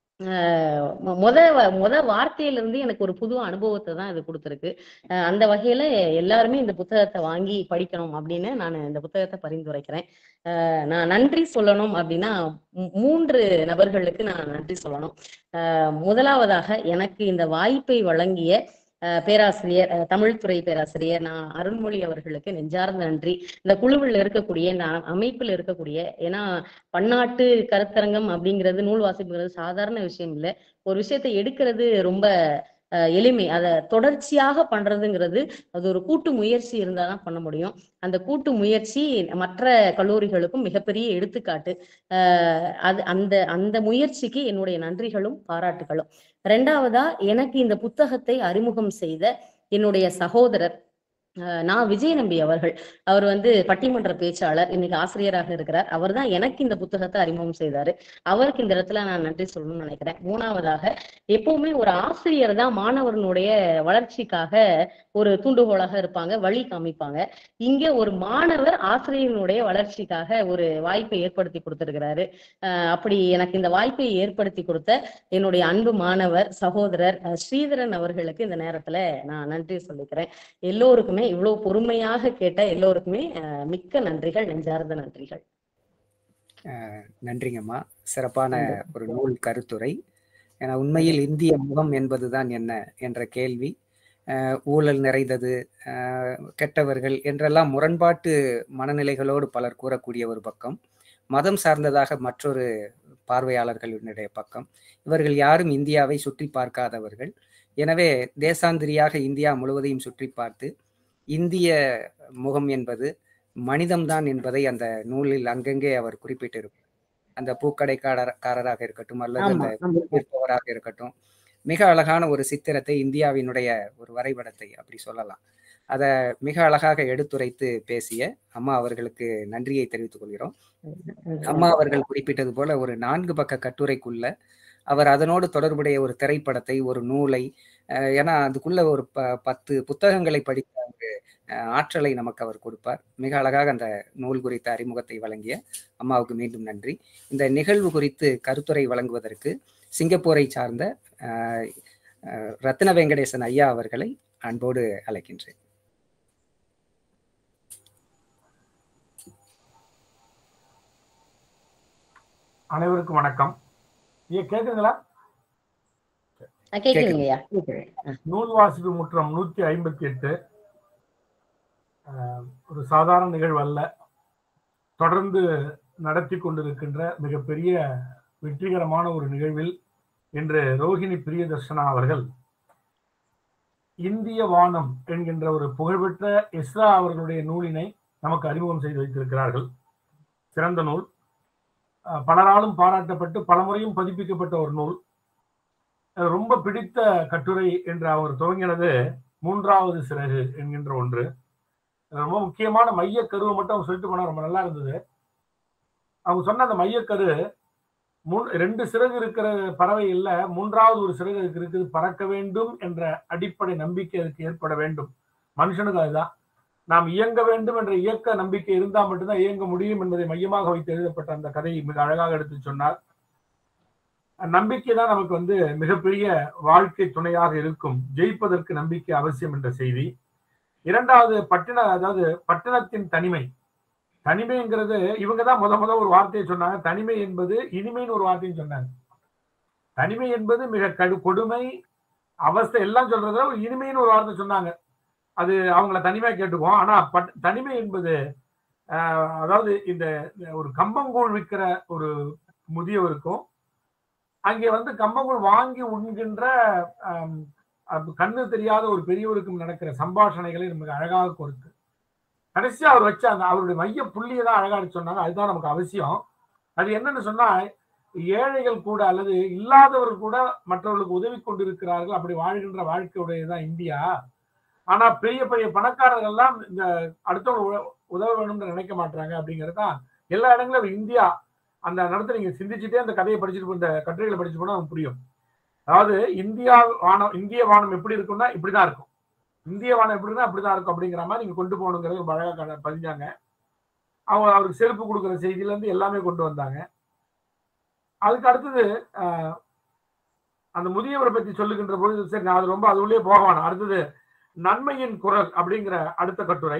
ஆஹ் மொ- முத வ- முத வார்த்தையில இருந்து எனக்கு ஒரு புது அனுபவத்தை தான் இது கொடுத்துருக்கு ஆஹ் அந்த வகையில எல்லாருமே இந்த புத்தகத்தை வாங்கி படிக்கணும் அப்படின்னு நான் இந்த புத்தகத்தை பரிந்துரைக்கிறேன் ஆஹ் நான் நன்றி சொல்லணும் அப்படின்னா மூ- மூன்று நபர்களுக்கு நான் நன்றி சொல்லணும் ஆஹ் முதலாவதாக எனக்கு இந்த வாய்ப்பை வழங்கிய ஆஹ் பேராசிரியர் ஆஹ் தமிழ்துறை பேராசிரியர் நான் அருண்மொழி அவர்களுக்கு நெஞ்சார்ந்த நன்றி இந்த குழுவில் இருக்கக்கூடிய இந்த அ- அமைப்பில் இருக்கக்கூடிய ஏன்னா பன்னாட்டு கருத்தரங்கம் அப்படிங்கிறது நூல் வாசிப்புங்கிறது சாதாரண விஷயம் இல்லை ஒரு விஷயத்தை எடுக்கிறது ரொம்ப அஹ், எளிமை அதை தொடர்ச்சியாக பண்றதுங்கிறது அது ஒரு கூட்டு முயற்சி இருந்தாதான் பண்ண முடியும் அந்த கூட்டு முயற்சி மற்ற கல்லூரிகளுக்கும் மிகப்பெரிய எடுத்துக்காட்டு அஹ், அது அந்த அந்த முயற்சிக்கு என்னுடைய நன்றிகளும் பாராட்டுகளும் ரெண்டாவதா எனக்கு இந்த புத்தகத்தை அறிமுகம் செய்த என்னுடைய சகோதரர் அஹ், நான் விஜயநம்பி அவர்கள் அவர் வந்து பட்டிமன்ற பேச்சாளர் இன்னைக்கு ஆசிரியராக இருக்கிறார் அவர் தான் எனக்கு இந்த புத்தகத்தை அறிமுகம் செய்தாரு அவருக்கு இந்த இடத்துல நான் நன்றி சொல்லணும்னு நினைக்கிறேன் மூணாவதாக எப்பவுமே ஒரு ஆசிரியர் தான் மாணவனுடைய வளர்ச்சிக்காக ஒரு தூண்டுகோலாக இருப்பாங்க வழி காமிப்பாங்க இங்க ஒரு மாணவர் ஆசிரியனுடைய வளர்ச்சிக்காக ஒரு வாய்ப்பை ஏற்படுத்தி கொடுத்திருக்கிறாரு அஹ் அப்படி எனக்கு இந்த வாய்ப்பை ஏற்படுத்தி கொடுத்த என்னுடைய அன்பு மாணவர் சகோதரர் அஹ் ஸ்ரீதரன் அவர்களுக்கு இந்த நேரத்துல நான் நன்றி சொல்லிக்கிறேன் எல்லோருக்குமே இவ்வளவு பொறுமையாக கேட்ட எல்லோருக்குமே அஹ் மிக்க நன்றிகள் நெஞ்சார்ந்த நன்றிகள் நன்றிங்கம்மா சிறப்பான நன்றி. ஒரு நூல் கருத்துரை ஏன்னா உண்மையில் இந்திய முகம் என்பதுதான் என்ன என்ற கேள்வி அஹ், ஊழல் நிறைந்தது அஹ், கெட்டவர்கள் என்றெல்லாம் முரண்பாட்டு மனநிலைகளோடு பலர் கூறக்கூடிய ஒரு பக்கம் மதம் சார்ந்ததாக மற்றொரு பார்வையாளர்களுடைய பக்கம் இவர்கள் யாரும் இந்தியாவை சுற்றி பார்க்காதவர்கள் எனவே தேசாந்திரியாக இந்தியா முழுவதையும் சுற்றி பார்த்து இந்திய முகம் என்பது மனிதம்தான் என்பதை அந்த நூலில் அங்கங்கே அவர் குறிப்பிட்டிருப்பார் அந்த பூக்கடைக்காரராக இருக்கட்டும் அல்லது ஆமா அந்த ஆமா. இருப்பவராக இருக்கட்டும் மிக அழகான ஒரு சித்திரத்தை இந்தியாவினுடைய ஒரு வரைபடத்தை அப்படி சொல்லலாம் அதை மிக அழகாக எடுத்துரைத்து பேசிய அம்மா அவர்களுக்கு நன்றியை தெரிவித்துக் கொள்கிறோம் அம்மா அவர்கள் குறிப்பிட்டது போல ஒரு நான்கு பக்க கட்டுரைக்குள்ள அவர் அதனோடு தொடர்புடைய ஒரு திரைப்படத்தை ஒரு நூலை அஹ், ஏன்னா அதுக்குள்ள ஒரு ப பத்து புத்தகங்களை படித்த ஒரு அஹ், ஆற்றலை நமக்கு அவர் கொடுப்பார் மிக அழகாக அந்த நூல் குறித்த அறிமுகத்தை வழங்கிய அம்மாவுக்கு மீண்டும் நன்றி இந்த நிகழ்வு குறித்து கருத்துரை வழங்குவதற்கு சிங்கப்பூரை சார்ந்த அஹ், அஹ், ரத்ன வெங்கடேசன் ஐயா அவர்களை அன்போடு அழைக்கின்றேன் அனைவருக்கும் வணக்கம் ஐயா கேக்குதுங்களா அஹ் கேக்குதுங்கய்யா கேக்குது அஹ் நூல் வாசிப்பு முற்றம் நூத்தி ஐம்பத்தி எட்டு ஆஹ், ஒரு சாதாரண நிகழ்வு அல்ல தொடர்ந்து நடத்தி கொண்டிருக்கின்ற மிகப்பெரிய வெற்றிகரமான ஒரு நிகழ்வில் இன்று ரோஹிணி பிரியதர்ஷனா அவர்கள் இந்திய வானம் என்கின்ற ஒரு புகழ்பெற்ற இஸ்ரா அவர்களுடைய நூலினை நமக்கு அறிமுகம் செய்து வைத்திருக்கிறார்கள் சிறந்த நூல் ஆஹ், பலராலும் பாராட்டப்பட்டு பலமுறையும் பதிப்பிக்கப்பட்ட ஒரு நூல் அது ரொம்ப பிடித்த கட்டுரை என்று அவர் துவங்கினது மூன்றாவது சிறகு என்கின்ற ஒன்று அது ரொம்ப முக்கியமான மைய கருவை மட்டும் அவங்க சொல்லிட்டு போனா ரொம்ப நல்லா இருந்தது அவங்க சொன்ன அந்த மையக்கரு மூன் ரெண்டு சிறகு இருக்கிற பறவை இல்ல மூன்றாவது ஒரு சிறகு அதுக்கு இருக்குது பறக்க வேண்டும் என்ற அடிப்படை நம்பிக்கை அதுக்கு ஏற்பட வேண்டும் மனுஷனுக்கு அதுதான் நாம் இயங்க வேண்டும் என்ற இயக்க நம்பிக்கை இருந்தால் மட்டும்தான் இயங்க முடியும் என்பதை மையமாக வைத்து எழுதப்பட்ட அந்த கதையை மிக அழகாக எடுத்து சொன்னார் நம்பிக்கை தான் நமக்கு வந்து மிகப்பெரிய வாழ்க்கை துணையாக இருக்கும் ஜெயிப்பதற்கு நம்பிக்கை அவசியம் என்ற செய்தி இரண்டாவது பட்டின அதாவது பட்டணத்தின் தனிமை தனிமைங்கிறது இவங்க தான் முத முத ஒரு வார்த்தையை சொன்னாங்க தனிமை என்பது இனிமைன்னு ஒரு வார்த்தையும் சொன்னாங்க தனிமை என்பது மிக கடு கொடுமை அவஸ்தை எல்லாம் சொல்றத ஒரு இனிமைன்னு ஒரு வார்த்தை சொன்னாங்க அது அவங்கள தனிமையா கேட்டுக்குவோம் ஆனா பட் தனிமை என்பது ஆஹ், அதாவது இந்த ஒரு கம்பங்கூழ் விற்கிற ஒரு முதியவருக்கும் அங்கே வந்து கம்பங்கூழ் வாங்கி உண்கின்ற ஆம், அப்ப கண்ணு தெரியாத ஒரு பெரியவருக்கும் நடக்கிற சம்பாஷணைகளை நமக்கு அழகாக கொடுத்து கடைசியா அவர் வச்ச அந்த அவருடைய மைய புள்ளியை தான் அழகா எடுத்து சொன்னாங்க அதுதான் நமக்கு அவசியம் அது என்னன்னு சொன்னா ஏழைகள் கூட அல்லது இல்லாதவர்கள் கூட மற்றவர்களுக்கு உதவி கொண்டிருக்கிறார்கள் அப்படி வாழ்கின்ற வாழ்க்கையுடையதான் இந்தியா ஆனா பெரிய பெரிய பணக்காரர்கள் எல்லாம் இந்த அடுத்தவங்க உ- உதவ வேணும்னு நினைக்க மாட்டாங்க அப்படிங்கிறது தான் எல்லா இடங்களும் இந்தியா அந்த இடத்துல நீங்க சிந்திச்சுட்டே அந்த கதையை படிச்சுட்டு போ- இந்த கட்டுரைகளை படிச்சு போனா நமக்கு புரியும் அதாவது இந்தியா வானம் இந்திய வானம் எப்படி இருக்கும்னா இப்படிதான் இருக்கும் இந்திய வானம் எப்படின்னா அப்படிதான் இருக்கும் அப்படிங்கிற மாதிரி நீங்க கொண்டு போகணுங்கிறது ரொம்ப அழகா கட- பதிஞ்சாங்க அவங்க அவருக்கு செருப்பு கொடுக்குற செய்தியில இருந்து எல்லாமே கொண்டு வந்தாங்க அதுக்கு அடுத்தது ஆஹ், அந்த முதியவரை பத்தி சொல்லுகின்ற பொழுது சரி நான் அது ரொம்ப அது உள்ளே போக வேணாம் அடுத்தது நன்மையின் குரல் அப்படிங்கிற அடுத்த கட்டுரை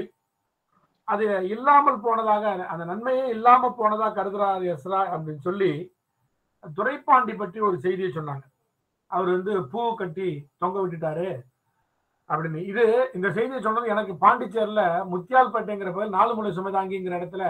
அது இல்லாமல் போனதாக அந்த நன்மையே இல்லாம போனதா கருதுறாரு எஸ்ரா அப்படின்னு சொல்லி துரைப்பாண்டி பற்றி ஒரு செய்தியை சொன்னாங்க அவர் வந்து பூ கட்டி தொங்க விட்டுட்டாரு அப்படின்னு இது இந்த செய்தியை சொன்னது எனக்கு பாண்டிச்சேரியில முத்தியால்பேட்டைங்கிற பேர் நாலு முனை சுமதாங்கிங்கிற இடத்துல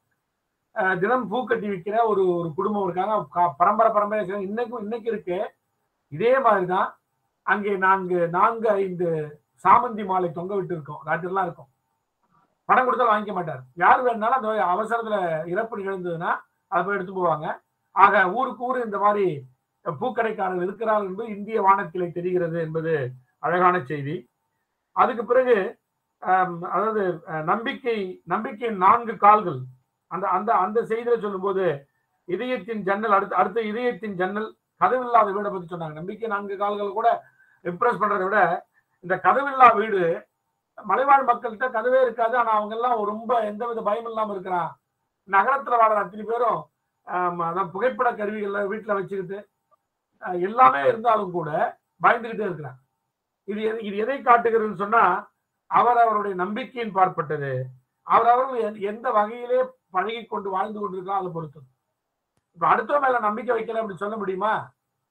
அஹ், தினம் பூ கட்டி விற்கிற ஒரு ஒரு குடும்பம் இருக்காங்க கா- பரம்பரை பரம்பரை இருக்காங்க. இன்னைக்கும் இன்னைக்கு இருக்கு இதே மாதிரிதான் அங்கே நான்கு நான்கு ஐந்து சாமந்தி மாலை தொங்க விட்டு இருக்கோம் ராத்திரிலாம் இருக்கும் பணம் கொடுத்தாலும் வாங்கிக்க மாட்டார் யார் வேணுனாலும் அந்த அவசரத்துல இறப்பு நிகழ்ந்ததுன்னா அதை போய் எடுத்து போவாங்க ஆக ஊருக்கு ஊர் இந்த மாதிரி பூக்கடைக்காரர்கள் இருக்கிறார்கள் என்பது இந்திய வானத்திலே தெரிகிறது என்பது அழகான செய்தி அதுக்கு பிறகு ஆம், அதாவது அஹ், நம்பிக்கை நம்பிக்கையின் நான்கு கால்கள் அந்த அந்த அந்த செய்தியில சொல்லும்போது இதயத்தின் ஜன்னல் அடுத்த அடுத்த இதயத்தின் ஜன்னல் கதவில்லாத வீடை பத்தி சொன்னாங்க நம்பிக்கை நான்கு கால்கள் கூட இம்ப்ரெஸ் பண்றதை விட இந்த கதவில்லா வீடு மலைவாழ் மக்கள்கிட்ட கதவே இருக்காது ஆனா அவங்க எல்லாம் ரொம்ப எந்தவித பயம் இல்லாம இருக்கிறான் நகரத்துல வாழற அத்தனை பேரும் ஆம், அதான் புகைப்பட கருவிகள்ல வீட்டுல வச்சுக்கிட்டு அஹ், எல்லாமே இருந்தாலும் கூட பயந்துகிட்டே இருக்கிறான் இது எது- இது எதை காட்டுகிறதுன்னு சொன்னா அவர் அவருடைய நம்பிக்கையின் பார்ப்பட்டது அவர் அவர்கள் எந்த- எந்த வகையிலே பழகி கொண்டு வாழ்ந்து கொண்டிருக்கலாம் அதை பொறுத்தது இப்ப அடுத்த மேல நம்பிக்கை வைக்கல அப்படின்னு சொல்ல முடியுமா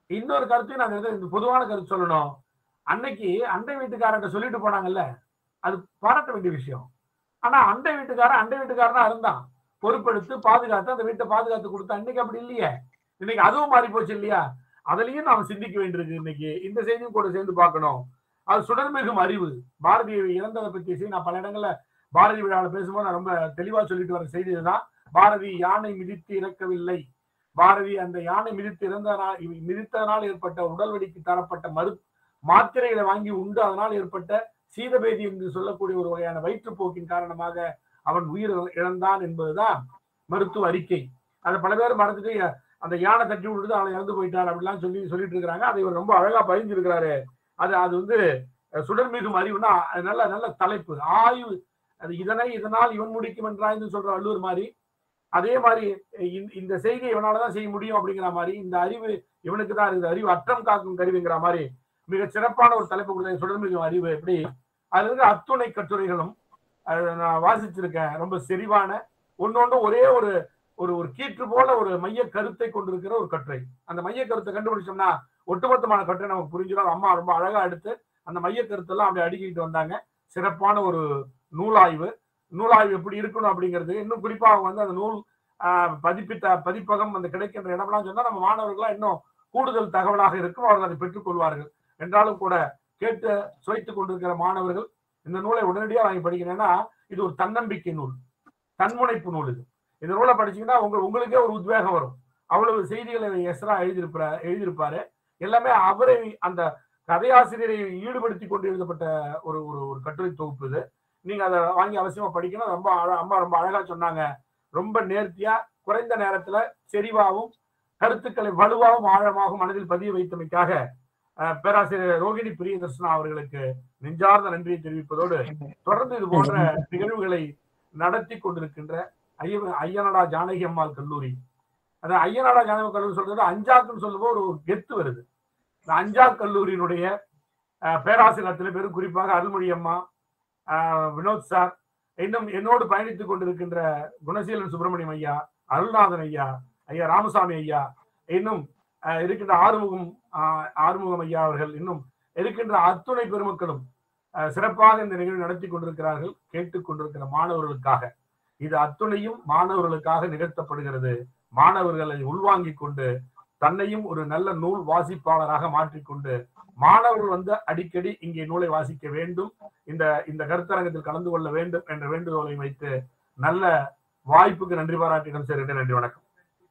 இன்னொரு கருத்தையும் நான் இந்த இந்த பொதுவான கருத்து சொல்லணும் அன்னைக்கு அண்டை வீட்டுக்காரர்கிட்ட சொல்லிட்டு போனாங்கல்ல அது பாராட்ட வேண்டிய விஷயம் ஆனா அண்டை வீட்டுக்காரன் அண்டை வீட்டுக்காரனா இருந்தான் பொறுப்பெடுத்து பாதுகாத்து அந்த வீட்டை பாதுகாத்து கொடுத்தா இன்னைக்கு அப்படி இல்லையே இன்னைக்கு அதுவும் மாறி போச்சு இல்லையா அதுலயும் நாம சிந்திக்க வேண்டியிருக்கு இன்னைக்கு இந்த செய்தியும் கூட சேர்ந்து பார்க்கணும் அது சுடர்மிகும் அறிவு பாரதி இறந்ததை பற்றிய செய்தி நான் பல இடங்கள்ல பாரதி விழாவில் பேசும்போது நான் ரொம்ப தெளிவா சொல்லிட்டு வர செய்தி இதுதான் பாரதி யானை மிதித்து இறக்கவில்லை பாரதி அந்த யானை மிதித்து இறந்தனால் மிதித்ததனால் ஏற்பட்ட உடல்வலிக்கு தரப்பட்ட மரு மாத்திரைகளை வாங்கி உண்டு அதனால் ஏற்பட்ட சீதபேதி என்று சொல்லக்கூடிய ஒரு வகையான வயிற்றுப்போக்கின் காரணமாக அவன் உயிர் இழந்தான் என்பதுதான் மருத்துவ அறிக்கை அதை பல பேர் மறந்துட்டு அந்த யானை தட்டி விட்டுட்டு அவனை இறந்து போயிட்டார் அப்படிலாம் சொல்லி சொல்லிட்டு இருக்கிறாங்க அதை இவர் ரொம்ப அழகா பதிஞ்சிருக்கிறாரு அது அது வந்து சுடர்மிகும் அறிவுனா அது நல்ல நல்ல தலைப்பு ஆய்வு அது இதனை இதனால் இவன் முடிக்கும் என்றாய்ந்து சொல்ற வள்ளுவர் மாதிரி அதே மாதிரி இந்த- இந்த செய்தியை இவனாலதான் செய்ய முடியும் அப்படிங்கிற மாதிரி இந்த அறிவு இவனுக்கு தான் இருக்குது அறிவு அற்றம் காக்கும் கருவிங்கிற மாதிரி மிக சிறப்பான ஒரு தலைப்பு கொடுத்த சுடர்மிகும் அறிவு எப்படி அதுல இருக்க அத்துணை கட்டுரைகளும் அது நான் வாசிச்சிருக்கேன் ரொம்ப செறிவான ஒன்னொன்று ஒரே ஒரு ஒரு ஒரு கீற்று போல ஒரு மைய கருத்தை கொண்டிருக்கிற ஒரு கட்டுரை அந்த மைய கருத்தை கண்டுபிடிச்சோம்னா ஒட்டுமொத்தமான கட்டுரை நமக்கு புரிஞ்சிடும் அம்மா ரொம்ப அழகா எடுத்து அந்த மைய கருத்தெல்லாம் அப்படி அடுக்கிட்டு வந்தாங்க சிறப்பான ஒரு நூலாய்வு நூலாய்வு எப்படி இருக்கணும் அப்படிங்கிறது இன்னும் குறிப்பா அவங்க வந்து அந்த நூல் ஆஹ், பதிப்பித்த பதிப்பகம் அந்த கிடைக்கின்ற இடம்லாம் சொன்னா நம்ம மாணவர்கள்லாம் இன்னும் கூடுதல் தகவலாக இருக்கும் அவர்கள் அதை பெற்றுக்கொள்வார்கள் என்றாலும் கூட கேட்டு சுவைத்துக் கொண்டிருக்கிற மாணவர்கள் இந்த நூலை உடனடியாக வாங்கி படிக்கிறேன்னா இது ஒரு தன்னம்பிக்கை நூல் தன்முனைப்பு நூல் இது இந்த நூலை படிச்சீங்கன்னா உங்க உங்களுக்கே ஒரு உத்வேகம் வரும் அவ்வளவு செய்திகளை எஸ்ரா எழுதியிருப்ப எழுதியிருப்பாரு எல்லாமே அவரை அந்த கதையாசிரியரை ஈடுபடுத்தி கொண்டு எழுதப்பட்ட ஒரு ஒரு ஒரு கட்டுரை தொகுப்பு இது நீங்க அதை வாங்கி அவசியமா படிக்கணும் ரொம்ப அழ- அம்மா ரொம்ப அழகா சொன்னாங்க ரொம்ப நேர்த்தியா குறைந்த நேரத்துல செறிவாகவும் கருத்துக்களை வலுவாகவும் ஆழமாகவும் மனதில் பதிய வைத்தமைக்காக அஹ், பேராசிரியர் ரோகிணி பிரியதர்ஷனா அவர்களுக்கு நெஞ்சார்ந்த நன்றியை தெரிவிப்பதோடு தொடர்ந்து இது போன்ற நிகழ்வுகளை நடத்தி கொண்டிருக்கின்ற ஐய ஐயனடா ஜானகி அம்மாள் கல்லூரி அந்த ஐயனடா ஜானகி அம்மாள் கல்லூரி சொல்றது அஞ்சாக்குன்னு சொல்லும்போது ஒரு கெத்து வருது இந்த அஞ்சா கல்லூரியினுடைய அஹ், பேராசிரியர் அத்தனை பேரும் குறிப்பாக அருள்மொழி அம்மா அஹ், வினோத் சார் இன்னும் என்னோடு பயணித்துக் கொண்டிருக்கின்ற குணசீலன் சுப்பிரமணியம் ஐயா அருள்நாதன் ஐயா ஐயா ராமசாமி ஐயா இன்னும் அஹ், இருக்கின்ற ஆறுமுகம் அஹ், ஆறுமுகம் ஐயா அவர்கள் இன்னும் இருக்கின்ற அத்துணை பெருமக்களும் அஹ், சிறப்பாக இந்த நிகழ்வு நடத்தி கொண்டிருக்கிறார்கள் கேட்டுக் கொண்டிருக்கிற மாணவர்களுக்காக இது அத்துணையும் மாணவர்களுக்காக நிகழ்த்தப்படுகிறது மாணவர்களை உள்வாங்கிக் கொண்டு தன்னையும் ஒரு நல்ல நூல் வாசிப்பாளராக மாற்றிக்கொண்டு மாணவர்கள் வந்து அடிக்கடி இங்கே நூலை வாசிக்க வேண்டும் இந்த இந்த கருத்தரங்கத்தில் கலந்து கொள்ள வேண்டும் என்ற வேண்டுகோளை வைத்து நல்ல வாய்ப்புக்கு நன்றி பாராட்டிடம் சேர்க்கிறேன் நன்றி வணக்கம்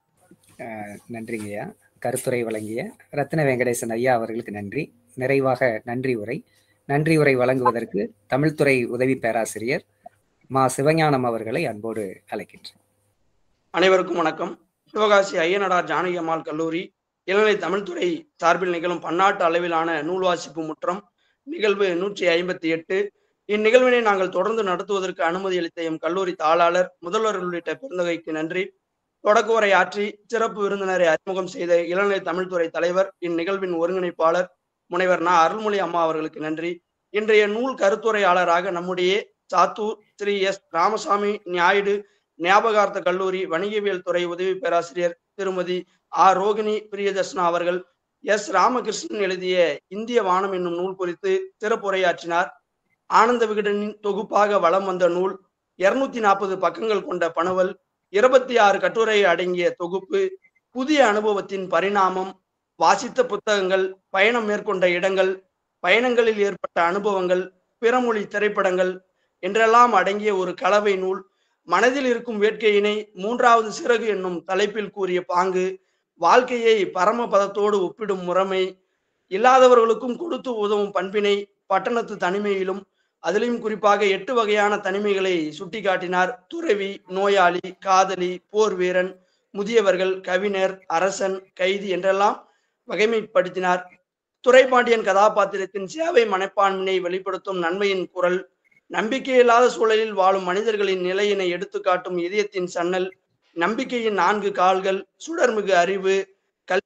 நன்றிங்கய்யா கருத்துரை வழங்கிய ரத்ன வெங்கடேசன் ஐயா அவர்களுக்கு நன்றி நிறைவாக நன்றி உரை நன்றி உரை வழங்குவதற்கு தமிழ்துறை உதவி பேராசிரியர் மா சிவஞானம் அவர்களை அன்போடு அழைக்கின்றேன் அனைவருக்கும் வணக்கம் சிவகாசி ஐயனடார் ஜானகி அம்மாள் கல்லூரி இளநிலை தமிழ்துறை சார்பில் நிகழும் பன்னாட்டு அளவிலான நூல் வாசிப்பு முற்றம் நிகழ்வு நூற்றி ஐம்பத்தி எட்டு இந்நிகழ்வினை நாங்கள் தொடர்ந்து நடத்துவதற்கு அனுமதி அளித்த எம் கல்லூரி தாளாளர் முதல்வர் உள்ளிட்ட பெருந்தகைக்கு நன்றி தொடக்க உரை ஆற்றி சிறப்பு விருந்தினரை அறிமுகம் செய்த இளநிலை தமிழ்துறை தலைவர் இந்நிகழ்வின் ஒருங்கிணைப்பாளர் முனைவர் நா அருள்மொழி அம்மா அவர்களுக்கு நன்றி இன்றைய நூல் கருத்துரையாளராக நம்முடைய சாத்தூர் ஸ்ரீ எஸ் ராமசாமி ஞாயிடு ஞாபகார்த்த கல்லூரி வணிகவியல் துறை உதவி பேராசிரியர் திருமதி ஆர் ரோகிணி பிரியதர்ஷனா அவர்கள் எஸ் ராமகிருஷ்ணன் எழுதிய இந்திய வானம் என்னும் நூல் குறித்து சிறப்புரையாற்றினார் ஆனந்த விகடனின் தொகுப்பாக வலம் வந்த நூல் இருநூத்தி நாற்பது பக்கங்கள் கொண்ட பணுவல் இருபத்தி ஆறு கட்டுரை அடங்கிய தொகுப்பு புதிய அனுபவத்தின் பரிணாமம் வாசித்த புத்தகங்கள் பயணம் மேற்கொண்ட இடங்கள் பயணங்களில் ஏற்பட்ட அனுபவங்கள் பிறமொழி திரைப்படங்கள் என்றெல்லாம் அடங்கிய ஒரு கலவை நூல் மனதில் இருக்கும் வேட்கையினை மூன்றாவது சிறகு என்னும் தலைப்பில் கூறிய பாங்கு வாழ்க்கையை பரமபதத்தோடு ஒப்பிடும் முறைமை இல்லாதவர்களுக்கும் கொடுத்து உதவும் பண்பினை பட்டணத்து தனிமையிலும் அதிலும் குறிப்பாக எட்டு வகையான தனிமைகளை சுட்டிக்காட்டினார் துறவி நோயாளி காதலி போர் வீரன் முதியவர்கள் கவிஞர் அரசன் கைதி என்றெல்லாம் வகைமைப்படுத்தினார் துரைப்பாண்டியன் கதாபாத்திரத்தின் சேவை மனப்பான்மையை வெளிப்படுத்தும் நன்மையின் குரல் நம்பிக்கையில்லாத சூழலில் வாழும் மனிதர்களின் நிலையினை எடுத்துக்காட்டும் இதயத்தின் சன்னல் நம்பிக்கையின் நான்கு கால்கள் சுடர்மிகு அறிவு கல்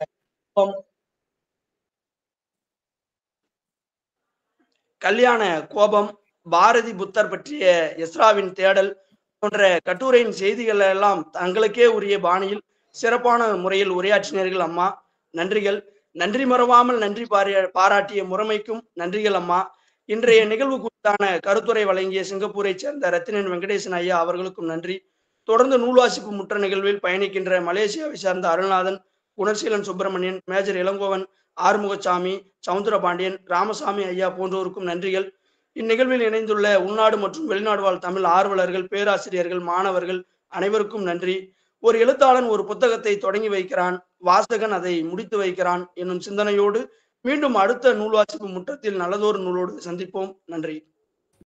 கல்யாண கோபம் பாரதி புத்தர் பற்றிய எஸ்ராவின் தேடல் போன்ற கட்டுரையின் செய்திகள் எல்லாம் தங்களுக்கே உரிய பாணியில் சிறப்பான முறையில் உரையாற்றினர்கள் அம்மா நன்றிகள் நன்றி மறவாமல் நன்றி பாரிய பாராட்டிய முறைமைக்கும் நன்றிகள் அம்மா இன்றைய நிகழ்வு குறித்தான கருத்துரை வழங்கிய சிங்கப்பூரைச் சேர்ந்த ரத்தினன் வெங்கடேசன் ஐயா அவர்களுக்கும் நன்றி தொடர்ந்து நூல்வாசிப்பு முற்ற நிகழ்வில் பயணிக்கின்ற மலேசியாவை சார்ந்த அருள்நாதன் குணசீலன் சுப்பிரமணியன் மேஜர் இளங்கோவன் ஆறுமுகசாமி சவுந்தரபாண்டியன் ராமசாமி ஐயா போன்றோருக்கும் நன்றிகள் இந்நிகழ்வில் இணைந்துள்ள உள்நாடு மற்றும் வெளிநாடு வாழ் தமிழ் ஆர்வலர்கள் பேராசிரியர்கள் மாணவர்கள் அனைவருக்கும் நன்றி ஒரு எழுத்தாளன் ஒரு புத்தகத்தை தொடங்கி வைக்கிறான் வாசகன் அதை முடித்து வைக்கிறான் என்னும் சிந்தனையோடு மீண்டும் அடுத்த நூல் வாசிப்பு முற்றத்தில் நல்லதொரு நூலோடு சந்திப்போம் நன்றி